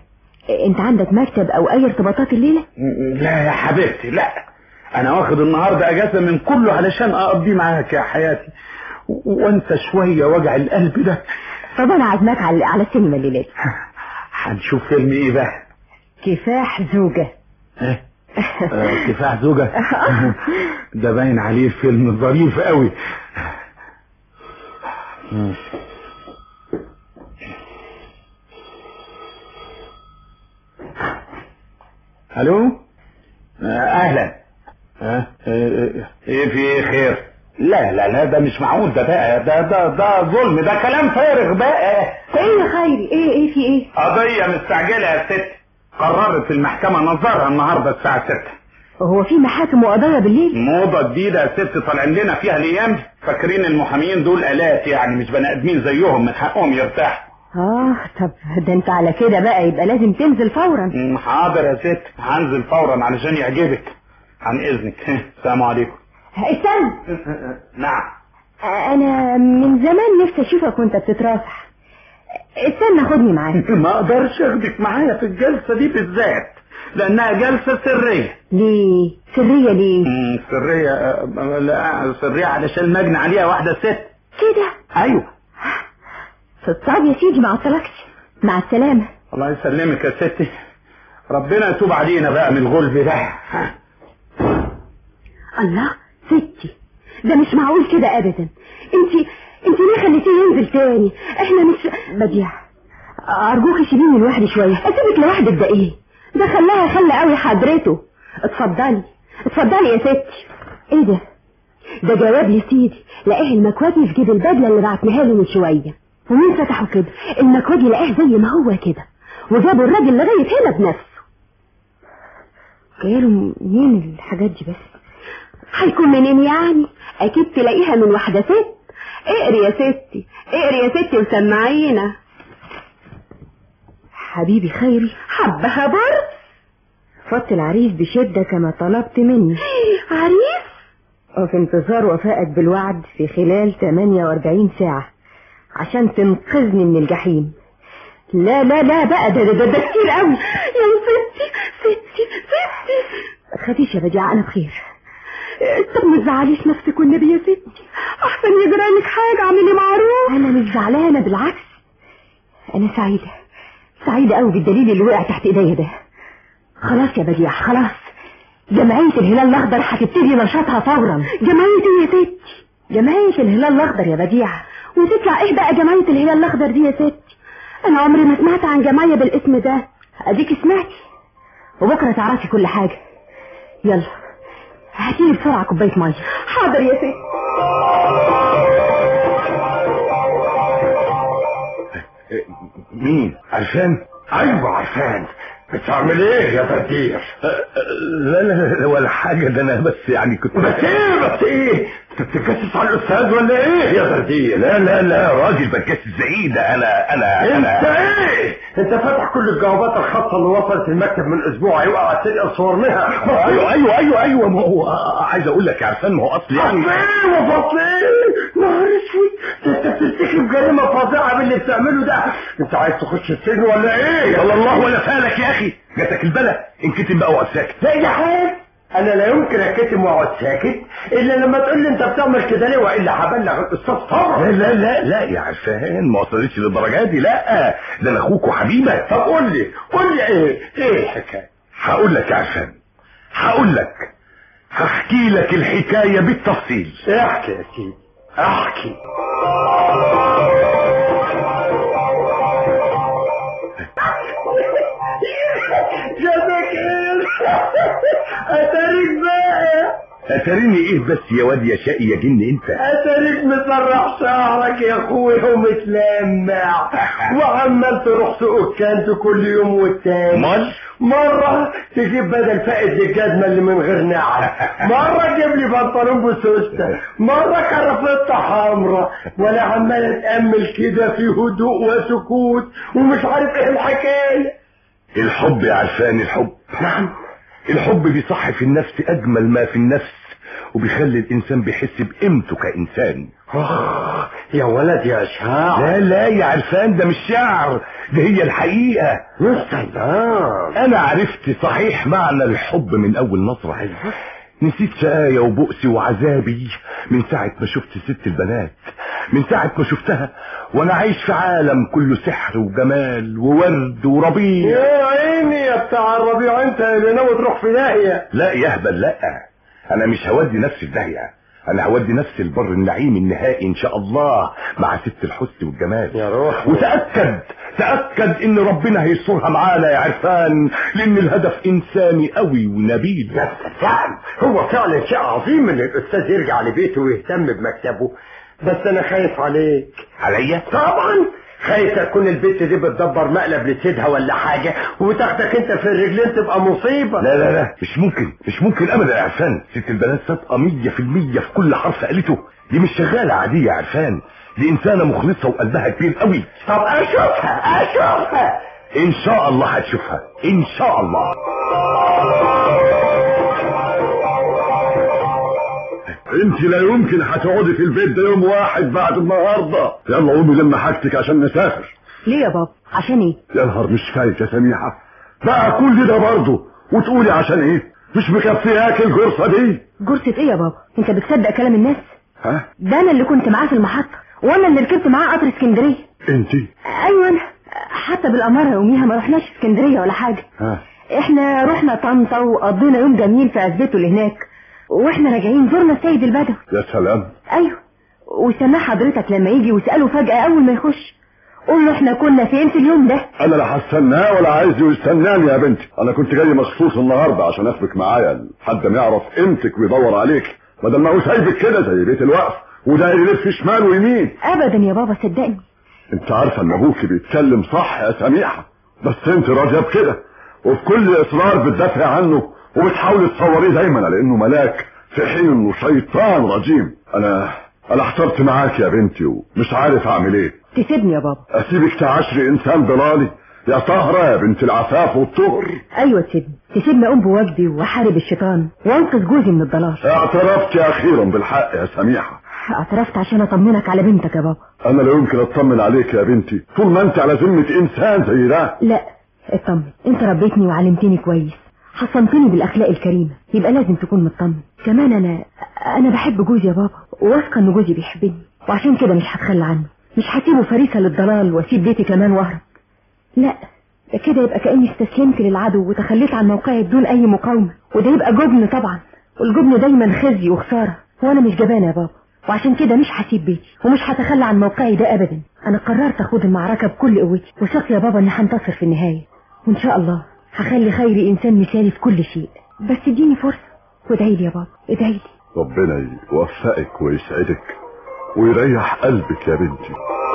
انت عندك مكتب او اي ارتباطات الليلة لا يا حبيبتي لا انا واخد النهارده اجازه من كله علشان اقضي معاك يا حياتي و- وانسى شويه وجع القلب ده طب انا عازماك على على السينما الليلة دي. هنشوف فيلم ايه بقى كفاح زوجة ايه آه، كفاح زوجة ده باين عليه فيلم ظريف قوي الو آه، اهلا آه، آه، ايه في ايه خير لا لا لا ده مش معقول ده بقى ده ده ده ظلم ده كلام فارغ بقى ايه يا خيري ايه ايه في ايه قضية مستعجلة يا ست قررت المحكمة نظرها النهاردة الساعة 6 هو في محاكم وقضايا بالليل موضة جديدة يا ست طالعين لنا فيها الايام دي. فاكرين المحامين دول الات يعني مش بني ادمين زيهم من حقهم يرتاحوا اه طب ده انت على كده بقى يبقى لازم تنزل فورا مم، حاضر يا ست هنزل فورا علشان يعجبك عن اذنك السلام عليكم استنى نعم انا من زمان نفسي اشوفك وانت بتترافع استنى خدني معاك ما اقدرش اخدك معايا في الجلسة دي بالذات لانها جلسة سرية ليه سرية ليه مم، سرية آه، لا سرية علشان مجني عليها واحدة ست كده ايوه طب يا سيدي ما عطلكش مع السلامة الله يسلمك يا ستي ربنا يتوب علينا بقى من الغلب ده ها. الله ستي ده مش معقول كده ابدا انت انت ليه خليتيه ينزل تاني احنا مش بديع ارجوك سيبيني لوحدي شويه اسيبك لوحدك ده ايه ده خلاها خلى قوي حضرته اتفضلي اتفضلي يا ستي ايه ده ده جواب يا سيدي لقاه المكواجي في جيب البدله اللي بعتناها له من شويه ومين فتحه كده المكواجي لقاه زي ما هو كده وجابوا الراجل لغايه هنا بنفسه جايله منين الحاجات دي بس هيكون منين يعني اكيد تلاقيها من واحدة ست اقري يا ستي اقري يا ستي وسمعينا حبيبي خيري حبها برد فضت العريس بشدة كما طلبت مني عريس وفي انتظار وفائك بالوعد في خلال 48 ساعة عشان تنقذني من الجحيم لا لا لا بقى ده ده ده, ده كتير قوي يا ستي ستي ستي خديش يا بديعة انا بخير طب ما تزعليش نفسك والنبي يا ستي احسن يجرى لك حاجه اعملي معروف انا مش زعلانه بالعكس انا سعيده سعيده قوي بالدليل اللي وقع تحت ايديا ده خلاص يا بديع خلاص جمعيه الهلال الاخضر هتبتدي نشاطها فورا جمعيه ايه يا ستي جمعيه الهلال الاخضر يا بديع وتطلع ايه بقى جمعيه الهلال الاخضر دي يا ستي انا عمري ما سمعت عن جمعيه بالاسم ده اديك سمعتي وبكره تعرفي كل حاجه يلا هاتيلي بسرعة كوباية مية حاضر يا ستي مين عرفان ايوه عرفان بتعمل ايه يا بديع لا لا لا ولا حاجة ده انا بس يعني كنت بس ايه بس ايه انت بتتجسس على الاستاذ ولا ايه يا بديع لا لا لا راجل بتجسس زي ده انا انا انت انا ايه انت فاتح كل الجوابات الخاصه اللي وصلت المكتب من اسبوع يوقع تلقى صور منها ايوه ايوه ايوه ايوه ما هو عايز اقول لك يا عرفان ما هو اصل يعني ايه وفاطين نهار اسود انت بترتكب جريمه فظيعه باللي بتعمله ده انت عايز تخش السجن ولا ايه يلا الله ولا فالك يا اخي جاتك البلا انكتم بقى واقعد ساكت لا يا حاج انا لا يمكن اكتم واقعد ساكت الا لما تقول لي انت بتعمل كده ليه والا هبلغ الاستاذ لا طبعا لا لا لا يا عرفان ما وصلتش للدرجات دي لا ده انا اخوك وحبيبك طب قول لي قول لي ايه ايه الحكايه هقول لك يا عرفان هقول لك هحكي لك الحكاية بالتفصيل احكي يا سيدي احكي جابك ايه اتاريك بقى اتريني ايه بس يا واد يا شقي يا جن انت اتاريك مسرح شعرك يا اخويا ومتلمع وعمال تروح سوق كانت كل يوم والتاني مال مرة تجيب بدل فائد الجزمة اللي من غير نعل مرة تجيب لي بنطلون بسوستة مرة كرفتة حمرا وانا عمال اتأمل كده في هدوء وسكوت ومش عارف ايه الحكاية الحب يا عرفان الحب نعم الحب بيصحي في النفس اجمل ما في النفس وبيخلي الانسان بيحس بقيمته كانسان آه، يا ولد يا شاعر لا لا يا عرفان ده مش شعر ده هي الحقيقة يا سلام انا عرفت صحيح معنى الحب من اول نظرة نسيت شقايا وبؤسي وعذابي من ساعة ما شفت ست البنات من ساعة ما شفتها وانا عايش في عالم كله سحر وجمال وورد وربيع يا عيني يا بتاع الربيع انت اللي ناوي تروح في داهية لا يهبل لا انا مش هودي نفسي في داهية انا هودي نفسي البر النعيم النهائي ان شاء الله مع ست الحسن والجمال يا روح وتأكد تأكد ان ربنا هيسترها معانا يا عرفان لان الهدف انساني قوي ونبيل يا سلام هو فعلا شيء عظيم ان الاستاذ يرجع لبيته ويهتم بمكتبه بس انا خايف عليك عليا طبعا خايف تكون البت دي بتدبر مقلب لسيدها ولا حاجة وتاخدك انت في الرجلين تبقى مصيبة لا لا لا مش ممكن مش ممكن ابدا يا عرفان ست البنات صادقه 100% في كل حرف قالته دي مش شغاله عاديه يا عرفان دي انسانه مخلصه وقلبها كبير قوي طب اشوفها اشوفها ان شاء الله هتشوفها ان شاء الله انت لا يمكن هتقعدي في البيت ده يوم واحد بعد النهارده يلا قومي لما حاجتك عشان نسافر ليه يا بابا عشان ايه يا نهار مش كفايه يا سميحه بقى كل ده برضه وتقولي عشان ايه مش مكفياك الجرصه دي جرسة ايه يا بابا انت بتصدق كلام الناس ها ده انا اللي كنت معاه في المحطة وانا اللي ركبت معاه قطر اسكندرية انت ايوه انا حتى بالامارة يوميها ما رحناش اسكندرية ولا حاجة ها احنا رحنا طنطا وقضينا يوم جميل في عزبته اللي هناك واحنا راجعين زرنا السيد البدوي يا سلام ايوه وسماه حضرتك لما يجي وسأله فجأة اول ما يخش قول له احنا كنا فين في اليوم ده انا لا هستناه ولا عايزه يستناني يا بنتي انا كنت جاي مخصوص النهارده عشان اخدك معايا لحد ما يعرف قيمتك ويدور عليك بدل ما هو سايبك كده زي بيت الوقف وده يلف شمال ويمين ابدا يا بابا صدقني انت عارفه ان ابوكي بيتكلم صح يا سميحه بس انت راضيه بكده وفي كل اصرار بتدافع عنه وبتحاولي تصوريه دايما على انه ملاك في حين انه شيطان رجيم انا انا احترت معاك يا بنتي ومش عارف اعمل ايه تسيبني يا بابا اسيبك تعاشري انسان ضلالي يا طهرة يا بنت العفاف والطهر ايوه تسيبني تسيبني اقوم بواجبي واحارب الشيطان وانقذ جوزي من الضلال اعترفت اخيرا بالحق يا سميحة اعترفت عشان اطمنك على بنتك يا بابا انا لا يمكن اطمن عليك يا بنتي طول ما انت على ذمة انسان زي ده لا اطمن انت ربيتني وعلمتني كويس حصنتني بالاخلاق الكريمه يبقى لازم تكون مطمن كمان انا انا بحب جوزي يا بابا واثقه ان جوزي بيحبني وعشان كده مش هتخلى عنه مش هسيبه فريسه للضلال واسيب بيتي كمان واهرب لا ده كده يبقى كاني استسلمت للعدو وتخليت عن موقعي بدون اي مقاومه وده يبقى جبن طبعا والجبن دايما خزي وخساره وانا مش جبانه يا بابا وعشان كده مش هسيب بيتي ومش هتخلى عن موقعي ده ابدا انا قررت اخوض المعركه بكل قوتي وثق يا بابا اني هنتصر في النهايه وان شاء الله هخلي خيري انسان مثالي في كل شيء بس اديني فرصه وادعي لي يا بابا ادعي لي ربنا يوفقك ويسعدك ويريح قلبك يا بنتي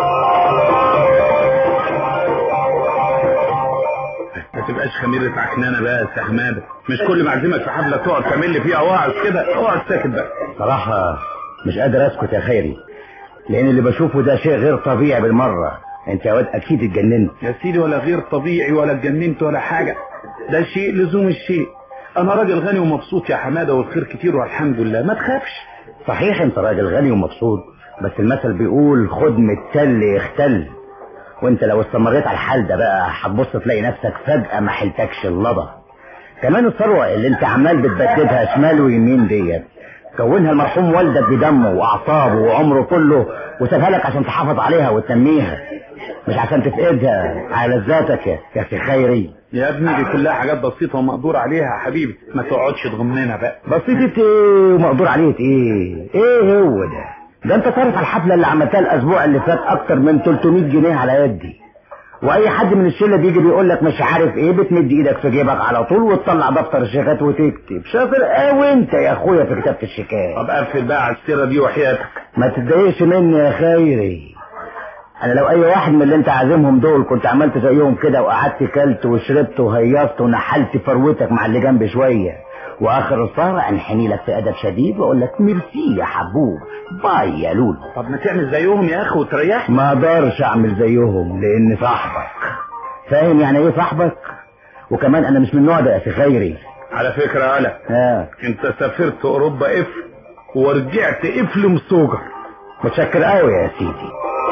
ما تبقاش خميرة عكنانة بقى يا أستاذ حمادة مش كل ما اعزمك في حفلة تقعد تعمل لي فيها واعظ كده اقعد ساكت بقى صراحة مش قادر اسكت يا خيري لان اللي بشوفه ده شيء غير طبيعي بالمرة انت يا واد اكيد اتجننت يا سيدي ولا غير طبيعي ولا اتجننت ولا حاجة ده شيء لزوم الشيء انا راجل غني ومبسوط يا حمادة والخير كتير والحمد لله ما تخافش صحيح انت راجل غني ومبسوط بس المثل بيقول خد من التل يختل وانت لو استمريت على الحال ده بقى هتبص تلاقي نفسك فجأة ما حلتكش اللضى كمان الثروة اللي انت عمال بتبددها شمال ويمين ديت كونها المرحوم والدك بدمه واعصابه وعمره كله وسابها لك عشان تحافظ عليها وتنميها مش عشان تفقدها على ذاتك يا يا اخي خيري يا ابني دي كلها حاجات بسيطة ومقدور عليها يا حبيبي ما تقعدش تغمنا بقى بسيطة ايه ومقدور عليه ايه ايه هو ده ده انت صارف على الحفلة اللي عملتها الاسبوع اللي فات اكتر من 300 جنيه على يدي واي حد من الشله بيجي بيقول لك مش عارف ايه بتمد ايدك في جيبك على طول وتطلع دفتر الشيكات وتكتب شاطر قوي انت يا اخويا في كتابه الشيكات طب قفل بقى على السيرة دي وحياتك ما تتضايقش مني يا خيري انا لو اي واحد من اللي انت عازمهم دول كنت عملت زيهم كده وقعدت كلت وشربت وهيصت ونحلت فروتك مع اللي جنبي شويه واخر السهره انحني لك في ادب شديد واقول لك ميرسي يا حبوب باي يا لولو طب ما تعمل زيهم يا اخي وتريح ما اقدرش اعمل زيهم لان صاحبك فاهم يعني ايه صاحبك وكمان انا مش من النوع ده يا اخي خيري على فكرة يا قلق ها انت سافرت اوروبا قفل ورجعت قفل مسوجر متشكر قوي يا سيدي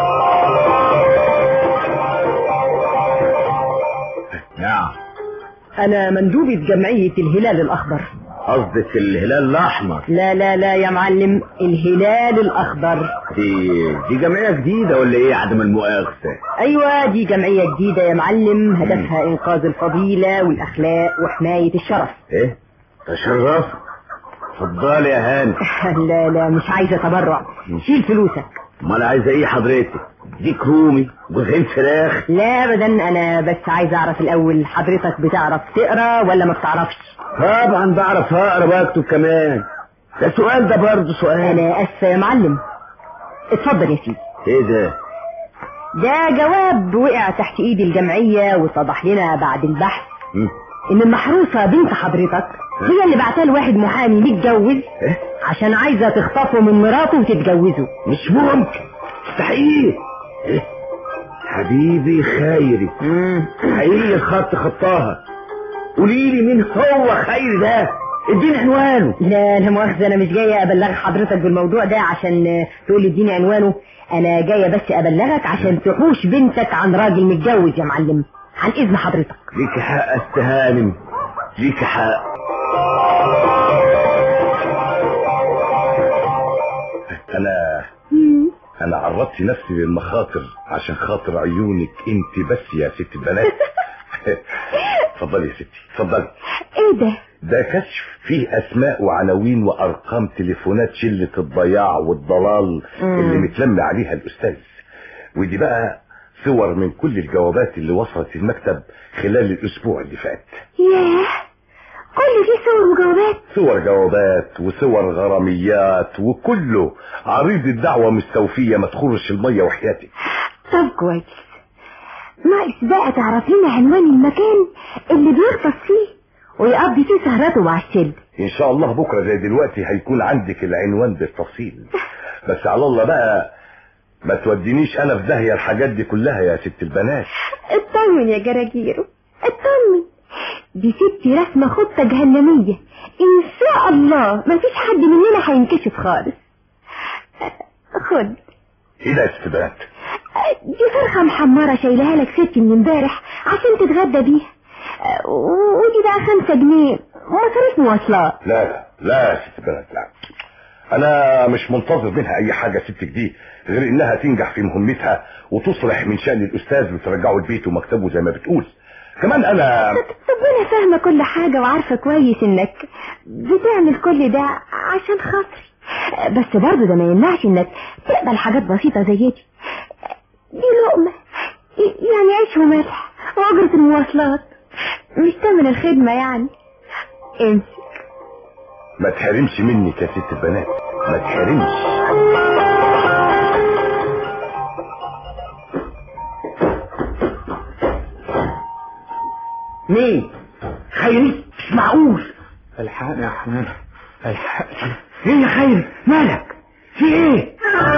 نعم انا مندوبة جمعية الهلال الاخضر قصدك الهلال الاحمر لا لا لا يا معلم الهلال الاخضر دي دي جمعيه جديده ولا ايه عدم المؤاخذه ايوه دي جمعية جديدة يا معلم هدفها انقاذ الفضيلة والاخلاق وحماية الشرف ايه تشرف اتفضل يا هاني لا لا مش عايزة تبرع شيل فلوسك امال عايزه ايه حضرتك ديك رومي جوزين فراخ لا ابدا انا بس عايز اعرف الاول حضرتك بتعرف تقرا ولا ما بتعرفش طبعا بعرف اقرا واكتب كمان ده السؤال ده برضه سؤال انا اسفة يا معلم اتفضل يا سيدي ايه ده ده جواب وقع تحت ايد الجمعية واتضح لنا بعد البحث مم. ان المحروسة بنت حضرتك هي اللي بعتها لواحد محامي متجوز إيه؟ عشان عايزة تخطفه من مراته وتتجوزه مش ممكن مستحيل إيه؟ حبيبي خيري حقيقي الخط خطاها قولي لي مين هو خيري ده اديني عنوانه لا لا مؤاخذة انا مش جاية ابلغ حضرتك بالموضوع ده عشان آه، تقول لي اديني عنوانه انا جاية بس ابلغك عشان تحوش بنتك عن راجل متجوز يا معلم عن اذن حضرتك ليك حق استهانم ليك حق انا انا عرضت نفسي للمخاطر عشان خاطر عيونك انت بس يا ست البنات اتفضلي يا ستي اتفضلي ايه ده ده كشف فيه اسماء وعناوين وارقام تليفونات شلة الضياع والضلال اللي متلم عليها الاستاذ ودي بقى صور من كل الجوابات اللي وصلت المكتب خلال الاسبوع اللي فات ياه كل دي صور وجوابات صور جوابات وصور غراميات وكله عريض الدعوة مستوفية ما تخرش المية وحياتك طب كويس ناقص بقى تعرف لنا عنوان المكان اللي بيغطس فيه ويقضي فيه سهرته مع الشلة ان شاء الله بكرة زي دلوقتي هيكون عندك العنوان بالتفصيل بس على الله بقى ما تودينيش انا في داهية الحاجات دي كلها يا ست البنات اطمن يا جراجيرو اطمن دي ستي رسمة خطة جهنمية ان شاء الله مفيش حد مننا هينكشف خالص خد ايه ده يا ست البنات دي فرخة محمرة شايلها لك ستي من امبارح عشان تتغدى بيها ودي بقى خمسة جنيه مصاريف مواصلات لا لا لا يا ست البنات لا انا مش منتظر منها اي حاجة ستك دي غير انها تنجح في مهمتها وتصلح من شأن الاستاذ وترجعه البيت ومكتبه زي ما بتقول كمان انا طب انا فاهمة كل حاجة وعارفة كويس انك بتعمل كل ده عشان خاطري بس برضه ده ما يمنعش انك تقبل حاجات بسيطة زي دي دي لقمة يعني عيش وملح واجرة المواصلات مش تمن الخدمة يعني امسك ما تحرمش منك يا ست البنات ما تحرمش مين خيري مش معقول الحقني يا حماد الحقني ايه يا خيري مالك في ايه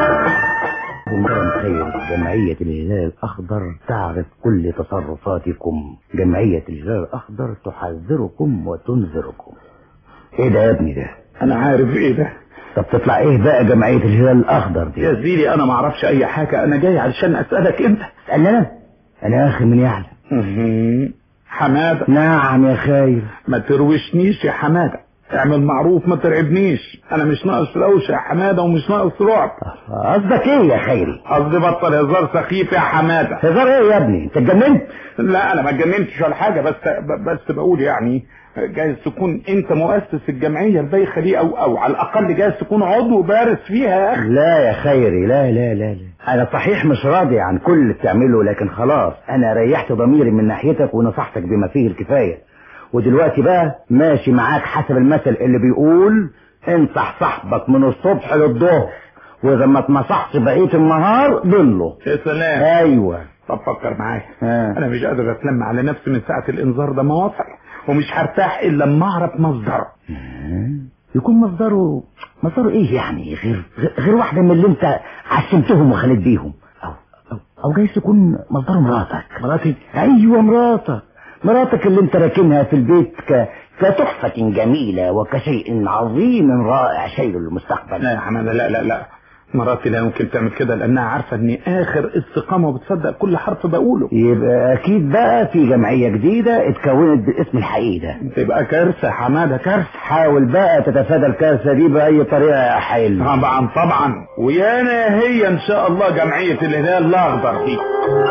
بمرة خير جمعية الهلال الأخضر تعرف كل تصرفاتكم جمعية الهلال الأخضر تحذركم وتنذركم ايه ده يا ابني ده انا عارف ايه ده طب تطلع ايه بقى جمعية الهلال الأخضر يا دي زميلي انا ما اعرفش اي حاجة انا جاي علشان اسألك انت اسألني انا انا اخي من يعلم مهم. حمادة نعم يا خير ما تروشنيش يا حمادة اعمل معروف ما ترعبنيش انا مش ناقص روشة يا حمادة ومش ناقص رعب قصدك ايه يا خيري قصدي بطل هزار سخيف يا حمادة هزار ايه يا ابني انت اتجننت لا انا ما اتجننتش ولا حاجة بس بس بقول يعني جايز تكون انت مؤسس الجمعية البايخة دي او او على الاقل جايز تكون عضو بارز فيها يا اخي لا يا خيري لا لا لا لا انا صحيح مش راضي عن كل اللي بتعمله لكن خلاص انا ريحت ضميري من ناحيتك ونصحتك بما فيه الكفاية ودلوقتي بقى ماشي معاك حسب المثل اللي بيقول انصح صاحبك من الصبح للظهر واذا ما تنصحش بقية النهار ضله يا سلام ايوه طب فكر معايا ها. انا مش قادر اتلم على نفسي من ساعة الانذار ده ما وصل ومش هرتاح الا لما اعرف مصدره يكون مصدره مصدره ايه يعني غير غير واحدة من اللي انت عشمتهم وخليت بيهم او او, أو جايز تكون مصدره مراتك مراتي ايوه مراتك مراتك اللي انت راكنها في البيت ك... كتحفة جميلة وكشيء عظيم رائع شيء للمستقبل لا يا حمادة لا لا لا مراتي لا يمكن تعمل كده لانها عارفة اني اخر استقامة وبتصدق كل حرف بقوله يبقى اكيد بقى في جمعية جديدة اتكونت باسم الحقيقي ده تبقى كارثة يا حمادة كارثة حاول بقى تتفادى الكارثة دي بأي طريقة يا حيل طبعا طبعا ويانا هي ان شاء الله جمعية الهلال الاخضر دي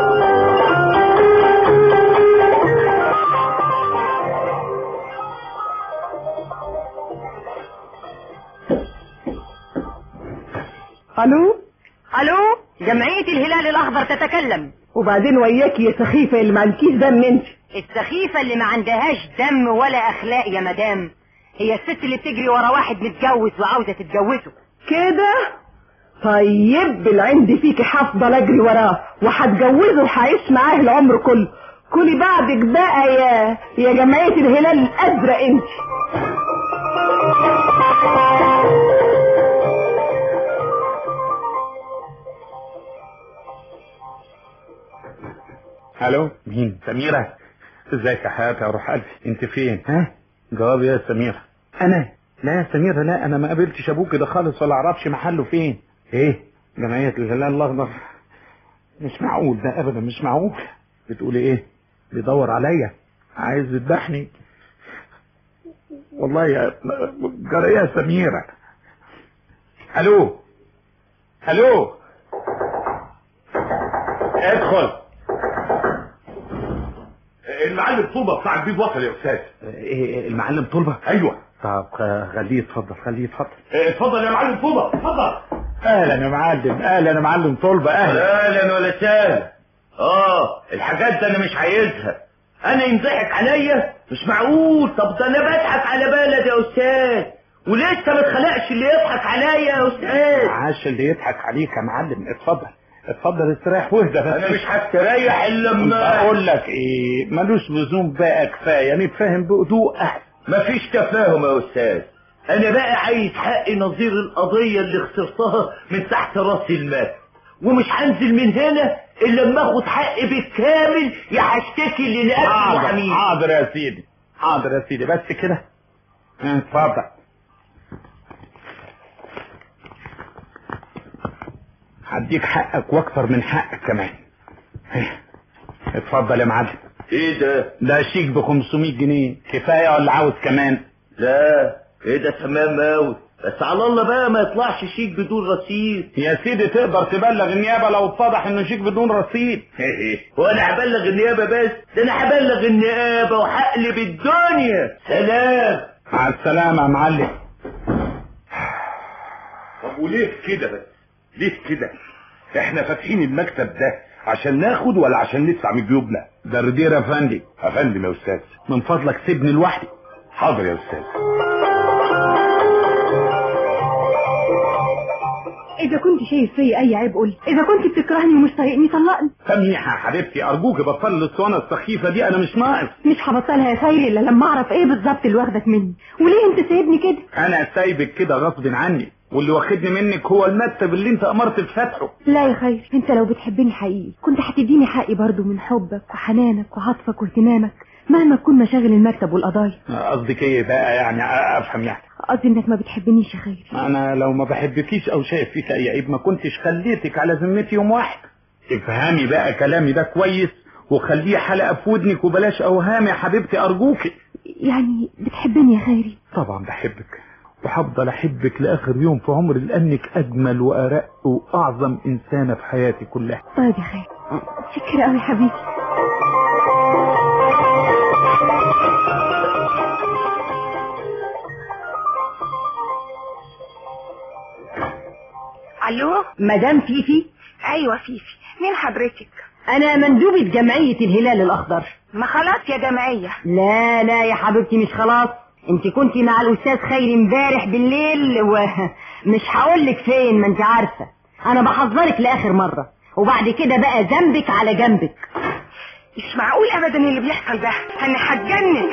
الو الو جمعية الهلال الاخضر تتكلم وبعدين وياك يا سخيفة اللي ما عندكيش دم انت السخيفة اللي ما عندهاش دم ولا اخلاق يا مدام هي الست اللي بتجري ورا واحد متجوز وعاوزة تتجوزه كده طيب العند فيكي هفضل اجري وراه وهتجوزه وهعيش معاه العمر كله كلي بعدك بقى يا يا جمعية الهلال الازرق انت الو مين سميرة ازيك يا حياتي يا روح قلبي انت فين ها جواب يا سميرة انا لا يا سميرة لا انا ما قابلتش ابوك ده خالص ولا اعرفش محله فين ايه جمعية الهلال الاخضر مش معقول ده ابدا مش معقول بتقولي ايه بيدور عليا عايز يذبحني والله يا جرى يا سميرة الو الو ادخل المعلم طوبة بتاع البيض وصل يا استاذ ايه المعلم طلبة ايوه طب خليه يتفضل خليه يتفضل اتفضل يا معلم طوبة اتفضل اهلا يا معلم اهلا يا معلم طلبة اهلا اهلا ولا سهلا اه الحاجات دي انا مش عايزها انا ينضحك عليا مش معقول طب ده انا بضحك على بلد يا استاذ ولسه ما اتخلقش اللي يضحك عليا يا استاذ عاش اللي يضحك عليك يا معلم اتفضل اتفضل استريح واهدى بس انا مش هستريح الا لما اقول لك ايه ملوش لزوم بقى كفايه نتفاهم بهدوء احسن مفيش تفاهم يا استاذ انا بقى عايز حقي نظير القضيه اللي خسرتها من تحت راس المال ومش هنزل من هنا الا لما اخد حقي بالكامل يا هشتكي لنقابل حاضر المحامين حاضر يا سيدي حاضر يا سيدي بس كده اه، اتفضل هديك حقك واكتر من حقك كمان اه، اتفضل يا معلم ايه ده ده شيك ب 500 جنيه كفايه ولا عاوز كمان لا ايه ده تمام اوي بس على الله بقى ما يطلعش شيك بدون رصيد يا سيدي تقدر تبلغ النيابه لو اتضح انه شيك بدون رصيد وانا هبلغ النيابه بس ده انا هبلغ النيابه وهقلب الدنيا سلام مع السلامه يا معلم طب وليه كده بس ليه كده احنا فاتحين المكتب ده عشان ناخد ولا عشان ندفع من جيوبنا ده ردير يا فندي يا فندم يا استاذ من فضلك سيبني لوحدي حاضر يا استاذ اذا كنت شايف فيا اي عيب قولي اذا كنت بتكرهني ومش طايقني طلقني سميحه يا حبيبتي ارجوك بطل الاسطوانه السخيفه دي انا مش ناقص مش هبطلها يا خيري الا لما اعرف ايه بالظبط اللي واخدك مني وليه انت سايبني كده انا سايبك كده غصب عني واللي واخدني منك هو المكتب اللي انت امرت بفتحه لا يا خير انت لو بتحبني حقيقي كنت هتديني حقي برضو من حبك وحنانك وعطفك واهتمامك مهما تكون مشاغل المكتب والقضايا قصدك ايه بقى يعني افهم يعني قصدي انك ما بتحبنيش يا خير انا لو ما بحبكيش او شايف فيك اي عيب ما كنتش خليتك على ذمتي يوم واحد افهمي بقى كلامي ده كويس وخليه حلقه في ودنك وبلاش اوهام يا حبيبتي ارجوكي يعني بتحبني يا خيري طبعا بحبك وهفضل احبك لاخر يوم في عمري لانك اجمل وارق واعظم انسانه في حياتي كلها طيب يا خير شكرا قوي حبيبي الو مدام فيفي ايوه فيفي مين حضرتك انا مندوبة جمعية الهلال الاخضر ما خلاص يا جمعية لا لا يا حبيبتي مش خلاص انت كنتي مع الاستاذ خيري امبارح بالليل ومش هقولك فين ما انت عارفة انا بحذرك لاخر مرة وبعد كده بقى ذنبك على جنبك مش معقول ابدا اللي بيحصل ده انا هتجنن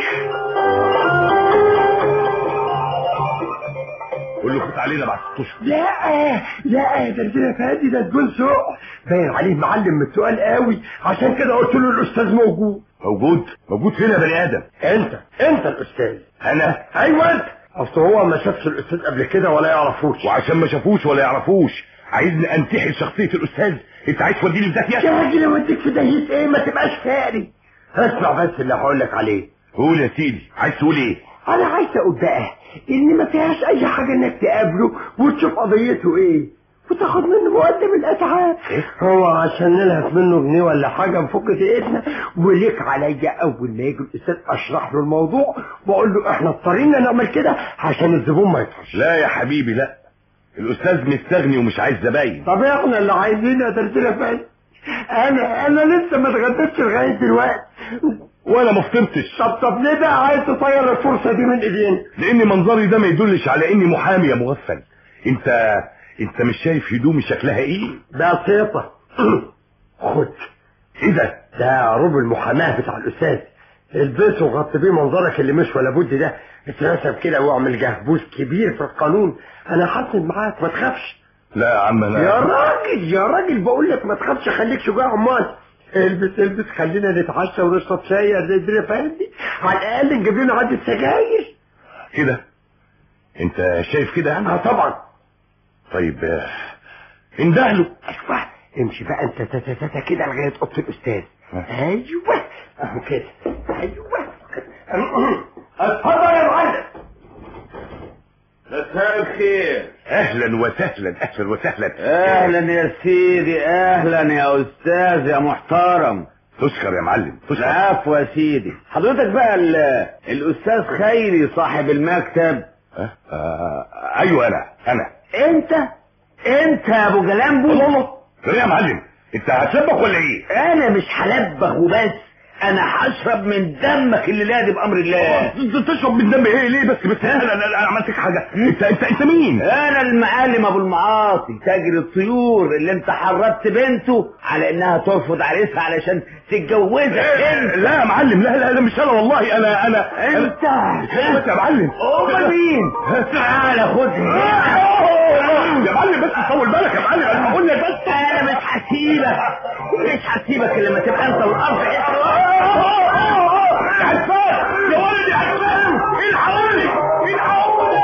قول له خد علينا بعد ست اشهر لا لا ده كده فادي ده تكون سوء باين عليه معلم من السؤال قوي عشان كده قلت له الاستاذ موجود موجود موجود فين يا بني ادم انت انت الاستاذ انا ايوه انت اصل هو ما شافش الاستاذ قبل كده ولا يعرفوش وعشان ما شافوش ولا يعرفوش عايزني انتحل شخصيه الاستاذ انت عايز توديني في داهيه يا راجل اوديك في داهيه ايه ما تبقاش فاري اسمع بس اللي هقول لك عليه قول يا سيدي عايز تقول ايه انا عايز اقول بقى ان ما فيهاش اي حاجه انك تقابله وتشوف قضيته ايه وتاخد منه مقدم الاسعار هو عشان نلهف منه جنيه ولا حاجه نفك دقيقتنا وليك عليا اول ما يجي الاستاذ اشرح له الموضوع واقول له احنا اضطرينا نعمل كده عشان الزبون ما يطفش لا يا حبيبي لا الاستاذ مستغني ومش عايز زباين طب احنا اللي عايزين يا ترتيله فاهم انا انا لسه ما اتغديتش لغايه دلوقتي وانا ما فطرتش طب طب ليه بقى عايز تطير الفرصه دي من ايدينا لان منظري ده ما يدلش على اني محامي يا مغفل انت انت مش شايف هدومي شكلها ايه بسيطة خد ايه ده ده عروب المحاماة بتاع الأستاذ البسه وغطي بيه منظرك اللي مش ولا بد ده اترسم كده واعمل جهبوز كبير في القانون انا حاصل معاك ما تخافش لا يا عم انا يا راجل يا راجل بقول لك ما تخافش خليك شجاع امال البس البس خلينا نتعشى ونشرب شاي يا زي الدنيا فاهمني على الاقل نجيب لنا عدة سجاير كده انت شايف كده يعني اه طبعا طيب آه، اندهله ايوه امشي بقى انت تا- تا- تا كده لغايه اوضه الاستاذ ايوه اهو كده ايوه اتفضل يا معلم مساء الخير اهلا وسهلا اهلا وسهلا اهلا يا سيدي اهلا يا استاذ يا محترم تشكر يا معلم تشكر العفو يا سيدي حضرتك بقى ال- الاستاذ خيري صاحب المكتب آه، آه، ايوه انا انا انت انت يا ابو جلامبو الله الله ايه يا معلم انت هتسبك ولا ايه انا مش هلبخ وبس انا هشرب من دمك اللي لادي بامر الله انت تشرب من دم ايه ليه بس بس انا انا أنا عملت لك حاجه انت انت انت مين انا المعلم ابو المعاصي تاجر الطيور اللي انت حرضت بنته على انها ترفض عريسها علشان تتجوزك انت لا يا معلم لا لا لا مش انا والله انا انا انت بس يا معلم امال مين تعال خدني يا معلم بس طول بالك يا معلم انا بقول لك بس انا مش هسيبك مش هسيبك الا لما تبقى انت والارض عفان يا ولدي عفان الحقوني الحقوني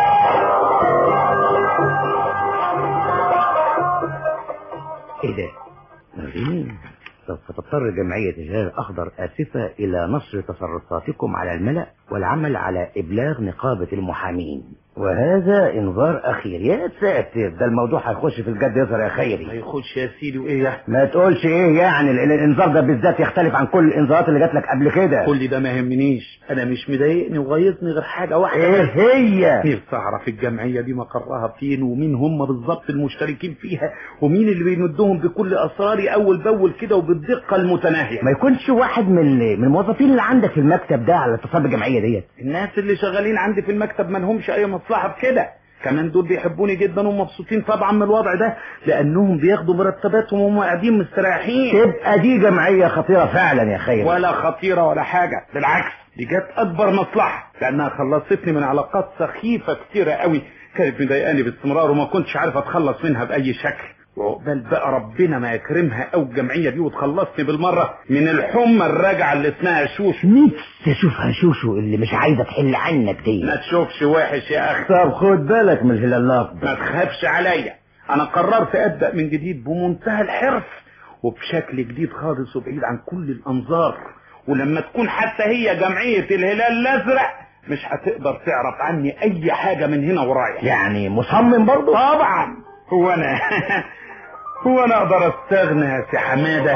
ايه ده؟ نرين سوف تضطر جمعية الهلال الأخضر آسفة إلى نشر تصرفاتكم على الملأ والعمل على إبلاغ نقابة المحامين وهذا إنذار أخير يا ساتر ده الموضوع هيخش في الجد يظهر يا خيري هيخش يا سيدي وايه يعني ما تقولش إيه يعني ال- الإنذار ده بالذات يختلف عن كل الإنذارات اللي جات لك قبل كده كل ده ما يهمنيش انا مش مضايقني وغيظني غير حاجه واحده إيه بس. هي؟ نفسي اعرف الجمعيه دي مقرها فين ومين هم بالظبط المشتركين فيها ومين اللي بيمدهم بكل اسراري اول باول كده وبالدقه المتناهيه ما يكونش واحد من من الموظفين اللي عندك في المكتب ده على اتصال بالجمعية ديت الناس اللي شغالين عندي في المكتب ما لهمش اي مصلحه بكده كمان دول بيحبوني جدا ومبسوطين طبعا من الوضع ده لانهم بياخدوا مرتباتهم وهم قاعدين مستريحين تبقى دي جمعية خطيرة فعلا يا خيري ولا خطيره ولا حاجه بالعكس دي جت اكبر مصلحه لانها خلصتني من علاقات سخيفه كتيره قوي كانت مضايقاني باستمرار وما كنتش عارف اتخلص منها باي شكل وعقبال بقى ربنا ما يكرمها او الجمعيه دي وتخلصني بالمره من الحمى الراجعه اللي اسمها شوش نفسي اشوفها شوشو اللي مش عايزة تحل عنك دي ما تشوفش وحش يا اخي طب خد بالك من الهلال ما الأخضر تخافش عليا انا قررت ابدا من جديد بمنتهى الحرص وبشكل جديد خالص وبعيد عن كل الانظار ولما تكون حتى هي جمعيه الهلال الازرق مش هتقدر تعرف عني اي حاجه من هنا ورايح يعني مصمم برضه طبعا هو انا هو انا اقدر استغنى يا سي حماده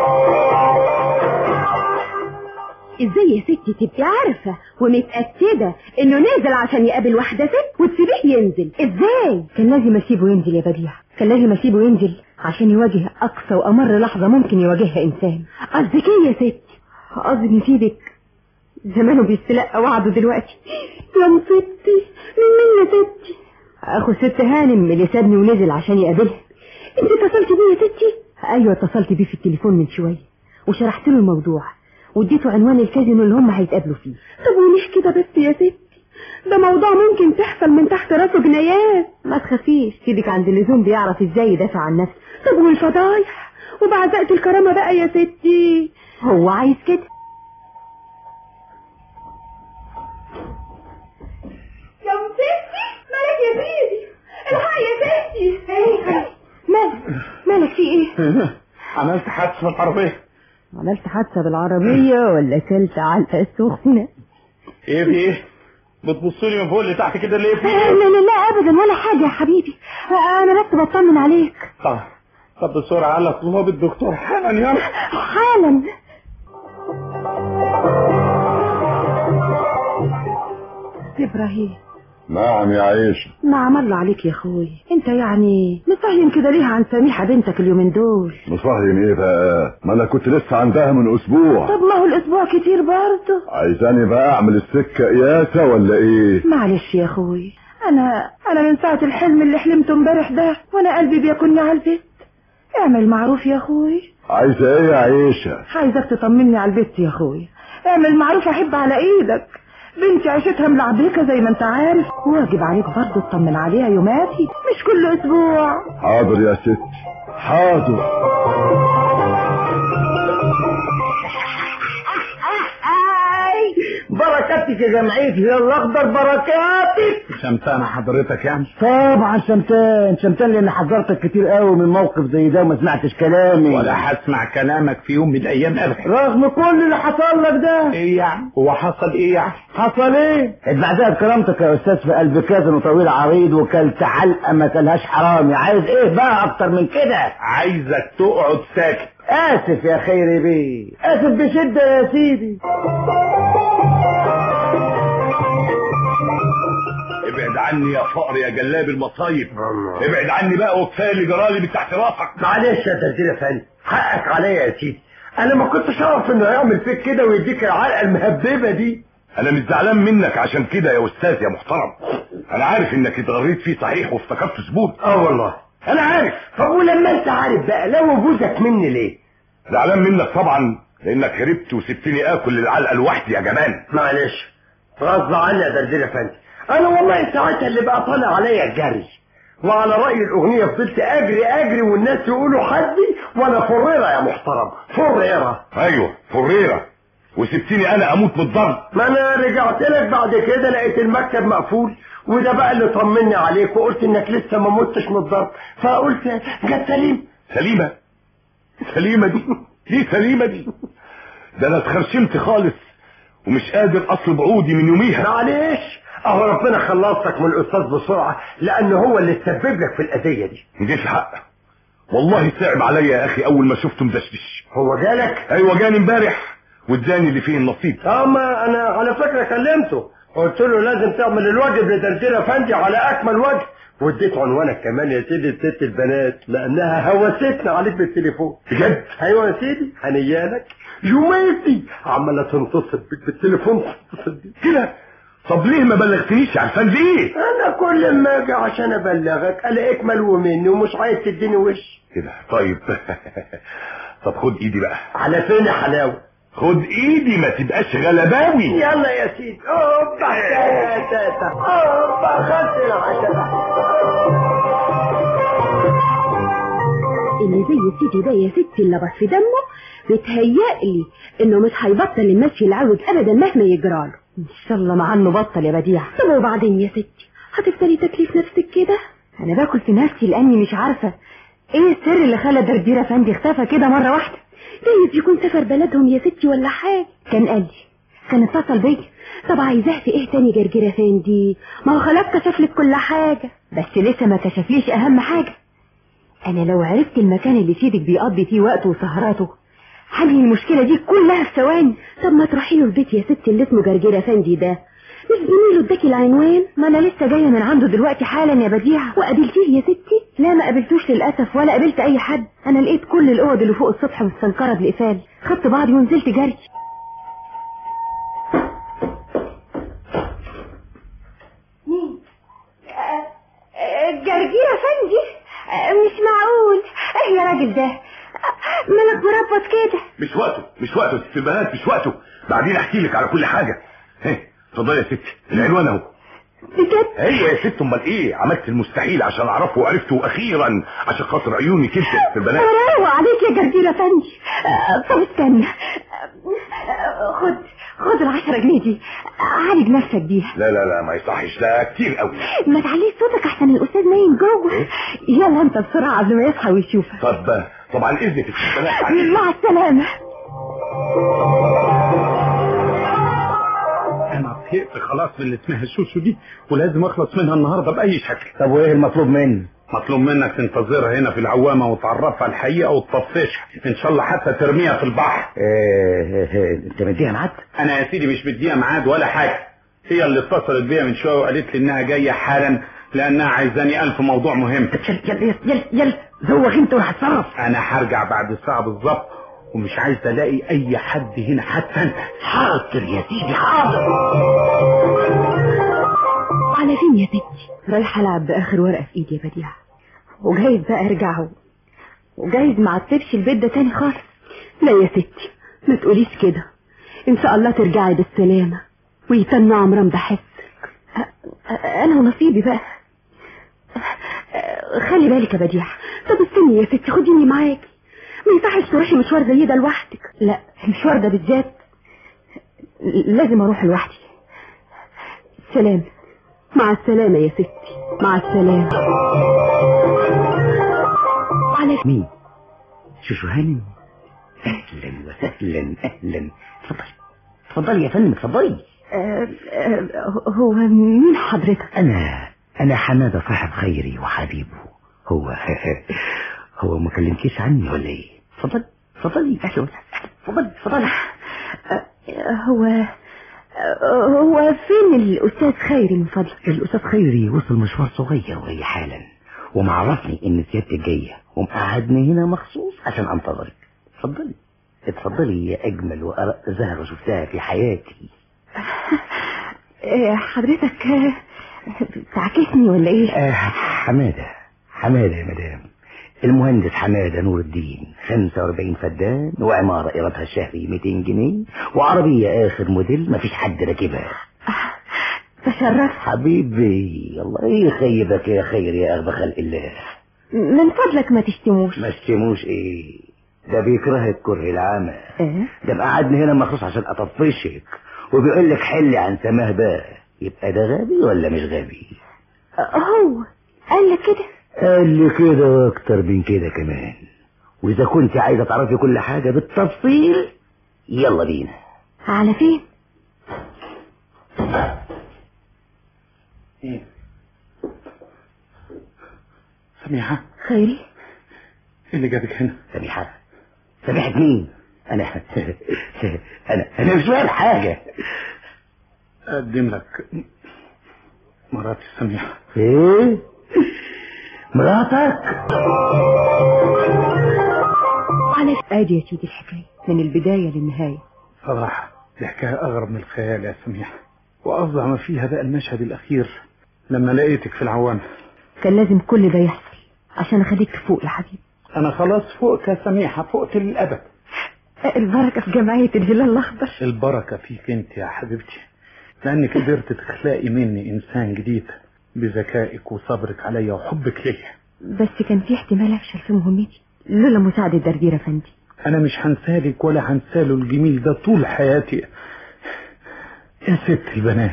ازاي يا ستي تبقي عارفة ومتأكدة انه نازل عشان يقابل واحدة ست وتسيبيه ينزل ازاي كان لازم اسيبه ينزل يا بديع كان لازم اسيبه ينزل عشان يواجه اقصى وامر لحظة ممكن يواجهها انسان قصدك ايه يا ستي قصدي نسيبك زمانه بيستلقى وعده دلوقتي يا مصيبتي من مين يا ستي اخو ست هانم اللي سابني ونزل عشان يقابلها انت اتصلتي بيه يا ستي ايوه اتصلت بيه في التليفون من شويه وشرحت له الموضوع واديته عنوان الكازينو اللي هم هيتقابلوا فيه طب وليه كده بس يا ستي ده موضوع ممكن تحصل من تحت راسه جنايات ما تخافيش سيدك عند اللزوم بيعرف ازاي يدافع عن نفسه طب والفضايح وبعزقة الكرامة بقى يا ستي هو عايز كده يا ستي مالك يا سيدي الحق يا ستي مالك مالك في ايه عملت حادثه بالعربيه عملت حادثة بالعربية ولا كلت علقة سخنة ايه في ايه بتبصوا من فوق لتحت كده ليه في لا ايه لا لا ابدا ولا حاجة يا حبيبي انا بس بطمن عليك طب طب بسرعه على طلاب الدكتور حالا يلا حالا ابراهيم نعم يا عيشة نعم الله عليك يا اخوي انت يعني مصهين كده ليه عن سميحة بنتك اليومين دول مصهين ايه بقى ما انا كنت لسه عندها من اسبوع طب ما هو الاسبوع كتير برضه عايزاني بقى اعمل السكة قياسة ولا ايه معلش يا اخوي انا انا من ساعة الحلم اللي حلمته امبارح ده وانا قلبي بياكلني على البيت اعمل معروف يا اخوي عايزة ايه يا عيشة عايزك تطمني على البيت يا اخوي اعمل معروف احب على ايدك بنتي عيشتها ملعبكة زي ما انت عارف واجب عليك برضه تطمن عليها يوماتي مش كل اسبوع حاضر يا ستي حاضر بركاتك يا جمعيتي يا الاخضر بركاتك شمتانة حضرتك يعني طبعا شمتان شمتان لان حذرتك كتير قوي من موقف زي ده وما سمعتش كلامي ولا هسمع كلامك في يوم من الايام ابدا رغم كل اللي حصل لك ده ايه يعني هو حصل ايه يعني حصل ايه اتبعدها بكرامتك يا استاذ في قلب كازن وطويل عريض وكلت علقه ما كلهاش حرامي عايز ايه بقى اكتر من كده عايزك تقعد ساكت اسف يا خيري بيه اسف بشده يا سيدي ابعد عني يا فقر يا جلاب المصايب ابعد عني بقى وكفايه اللي جرالي من تحت راسك معلش يا تدير يا فندم حقك عليا يا سيدي انا ما كنتش اعرف انه هيعمل فيك كده ويديك العلقه المهببه دي انا مش زعلان منك عشان كده يا استاذ يا محترم انا عارف انك اتغريت فيه صحيح وافتكرت ثبوت اه والله انا عارف طب ولما انت عارف بقى لو وجودك مني ليه زعلان منك طبعا لانك هربت وسبتني اكل العلقه لوحدي يا جبان معلش غصب عني يا دردير يا فندم انا والله ساعتها اللي بقى طالع عليا الجري وعلى رأي الأغنية فضلت أجري أجري والناس يقولوا حدي وأنا فريرة يا محترم فريرة ايوه فريره وسبتني انا اموت من الضرب ما أنا رجعت لك بعد كده لقيت المكتب مقفول وده بقى اللي طمني عليك وقلت إنك لسه ما متش من الضرب فقلت جت سليم سليمه سليمه دي دي سليمه دي ده انا اتخرشمت خالص ومش قادر اصلب عودي من يوميها معلش اهو ربنا خلصك من الاستاذ بسرعه لان هو اللي تسبب لك في الاذيه دي مديش حق والله صعب عليا يا اخي اول ما شفته مدشدش هو جالك ايوه جاني امبارح واداني اللي فيه النصيب اما انا على فكره كلمته قلت له لازم تعمل الواجب لدردير افندي على اكمل وجه واديت عنوانك كمان يا سيدي لست البنات لانها هوستنا عليك بالتليفون بجد ايوه يا سيدي هنيالك يوميتي عماله تنتصل بيك بالتليفون تتصل بيك كده طب ليه ما بلغتنيش يا عرفان ليه انا كل ما اجي عشان ابلغك الاقيك ملو مني ومش عايز تديني وش كده طيب طب خد ايدي بقى على فين يا حلاوه خد ايدي ما تبقاش غلباوي يلا يا سيدي اوبا تا تا تا اوبا خدت العشاء اللي زي سيدي ده يا ستي اللي بس في دمه بيتهيألي انه مش هيبطل المشي العوج ابدا مهما يجراله ان شاء الله مع انه بطل يا بديع طب وبعدين يا ستي هتفضلي تكليف نفسك كده انا باكل في نفسي لاني مش عارفه ايه السر اللي خلى دردير افندي اختفى كده مره واحده جايز يكون سافر بلدهم يا ستي ولا حاجه كان قال لي كان اتصل بيا طب عايزاه في ايه تاني جرجير افندي ما هو خلاص كشف لك كل حاجه بس لسه ما كشفليش اهم حاجه انا لو عرفت المكان اللي سيدك بيقضي فيه وقته وسهراته هنهي المشكله دي كلها في ثواني طب ما تروحي له البيت يا ستي اللي اسمه جرجير افندي ده مش زميله اداكي العنوان ما انا لسه جايه من عنده دلوقتي حالا يا بديعه وقابلتيه يا ستي لا ما قابلتوش للاسف ولا قابلت اي حد انا لقيت كل الاوض اللي فوق السطح مستنكره بالقفال خدت بعضي ونزلت جري مين جرجير افندي مش معقول ايه يا راجل ده مالك مربط كده مش وقته مش وقته يا ست البنات مش وقته بعدين احكي لك على كل حاجه ها اتفضلي يا ست العنوان اهو بجد ايوه يا ست امال ايه عملت المستحيل عشان اعرفه وعرفته اخيرا عشان خاطر عيوني كده في البنات روق عليك يا جرجير افندي طب استنى خد خد العشرة جنيه دي عالج نفسك بيها لا لا لا ما يصحش ده كتير قوي ما تعليش صوتك احسن الاستاذ نايم جوه يلا انت بسرعة قبل ما يصحى ويشوفك طب طبعا اذنك يا ست البنات مع السلامة انا طهقت خلاص من اللي اسمها شوشو دي ولازم اخلص منها النهارده باي شكل طب وايه المطلوب مني مطلوب منك تنتظرها هنا في العوامة وتعرفها الحقيقة وتطفشها ان شاء الله حتى ترميها في البحر إيه إيه انت مديها ميعاد انا يا سيدي مش مديها ميعاد ولا حاجة هي اللي اتصلت بيا من شوية وقالت لي انها جاية حالا لانها عايزاني الف موضوع مهم يلا يلا يلا يلا زوغ انت وهتصرف انا هرجع بعد ساعة بالظبط ومش عايز الاقي اي حد هنا حتى حاضر يا سيدي حاضر على فين يا ستي رايحة ألعب بآخر ورقة في إيدي يا بديعة وجايز بقى أرجع و- وجايز ما عتبش البيت ده تاني خالص لا يا ستي ما تقوليش كده إن شاء الله ترجعي بالسلامة ويتنى عمران بحسك أ- أ- أنا ونصيبي بقى أ- خلي بالك يا بديعة طب استني يا ستي خديني معاكي ما ينفعش تروحي مشوار زي ده لوحدك لا المشوار ده بالذات لازم اروح لوحدي سلام مع السلامة يا ستي مع السلامة على مين شوشو هانم اهلا وسهلا اهلا اتفضلي اتفضلي يا فندم اتفضلي آه، آه، هو مين حضرتك انا انا حماده صاحب خيري وحبيبه هو هو ما كلمكيش عني ولا ايه اتفضلي اتفضلي اهلا وسهلا اتفضلي اتفضلي آه، هو آه، هو فين الأستاذ خيري من فضلك الاستاذ خيري وصل مشوار صغير وهي حالا ومعرفني ان سيادتك جايه ومقعدني هنا مخصوص عشان انتظرك اتفضلي اتفضلي يا اجمل وارق زهره شفتها في حياتي آه، حضرتك آه، تعكسني ولا ايه آه حماده حماده يا مدام المهندس حماده نور الدين 45 فدان وعماره ايرادها الشهري 200 جنيه وعربيه اخر موديل مفيش حد راكبها تشرفت حبيبي الله يخيبك يا خير يا اغبى خلق الله من فضلك ما تشتموش ما اشتموش ايه ده بيكرهك كره العمى ايه ده مقعدني هنا مخصوص عشان اطفشك وبيقول لك حلي عن سماه بقى يبقى ده غبي ولا مش غبي هو قال لك كده قال لي كده واكتر من كده كمان واذا كنت عايزه تعرفي كل حاجه بالتفصيل يلا بينا على فين ايه سميحة خيري ايه اللي جابك هنا سميحه سميحه مين انا انا انا مش فاهم حاجه اقدم لك مراتي سميحة ايه مراتك على ادي يا سيدي الحكاية من البداية للنهاية صراحة دي حكاية أغرب من الخيال يا سميحة وأفظع ما فيها بقى المشهد الأخير لما لقيتك في العوام كان لازم كل ده يحصل عشان اخليك تفوق يا حبيبي أنا خلاص فقت يا سميحة فقت للأبد البركة في جمعية الهلال الأخضر البركة فيك أنت يا حبيبتي لأنك قدرت تخلقي مني إنسان جديد بذكائك وصبرك عليا وحبك ليا بس كان في احتمال افشل في مهمتي لولا مساعدة دردير افندي أنا مش هنسالك ولا هنساله الجميل ده طول حياتي يا ست البنات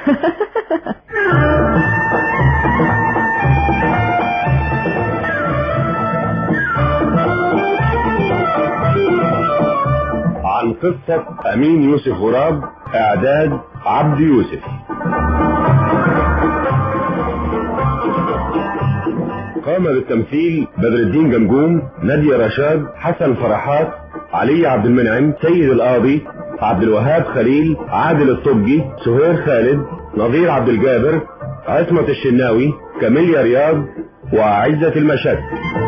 عن قصة أمين يوسف غراب إعداد عبد يوسف قام بالتمثيل بدر الدين جمجوم نادية رشاد حسن فرحات علي عبد المنعم سيد القاضي عبد الوهاب خليل عادل الطبي سهير خالد نظير عبد الجابر عصمة الشناوي كاميليا رياض وعزة المشد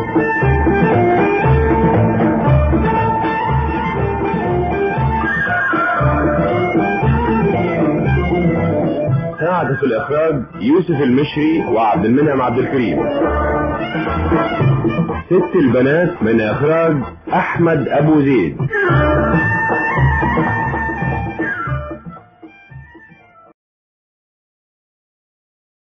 ساعد في الإخراج يوسف المشري وعبد المنعم عبد الكريم ست البنات من إخراج أحمد أبو زيد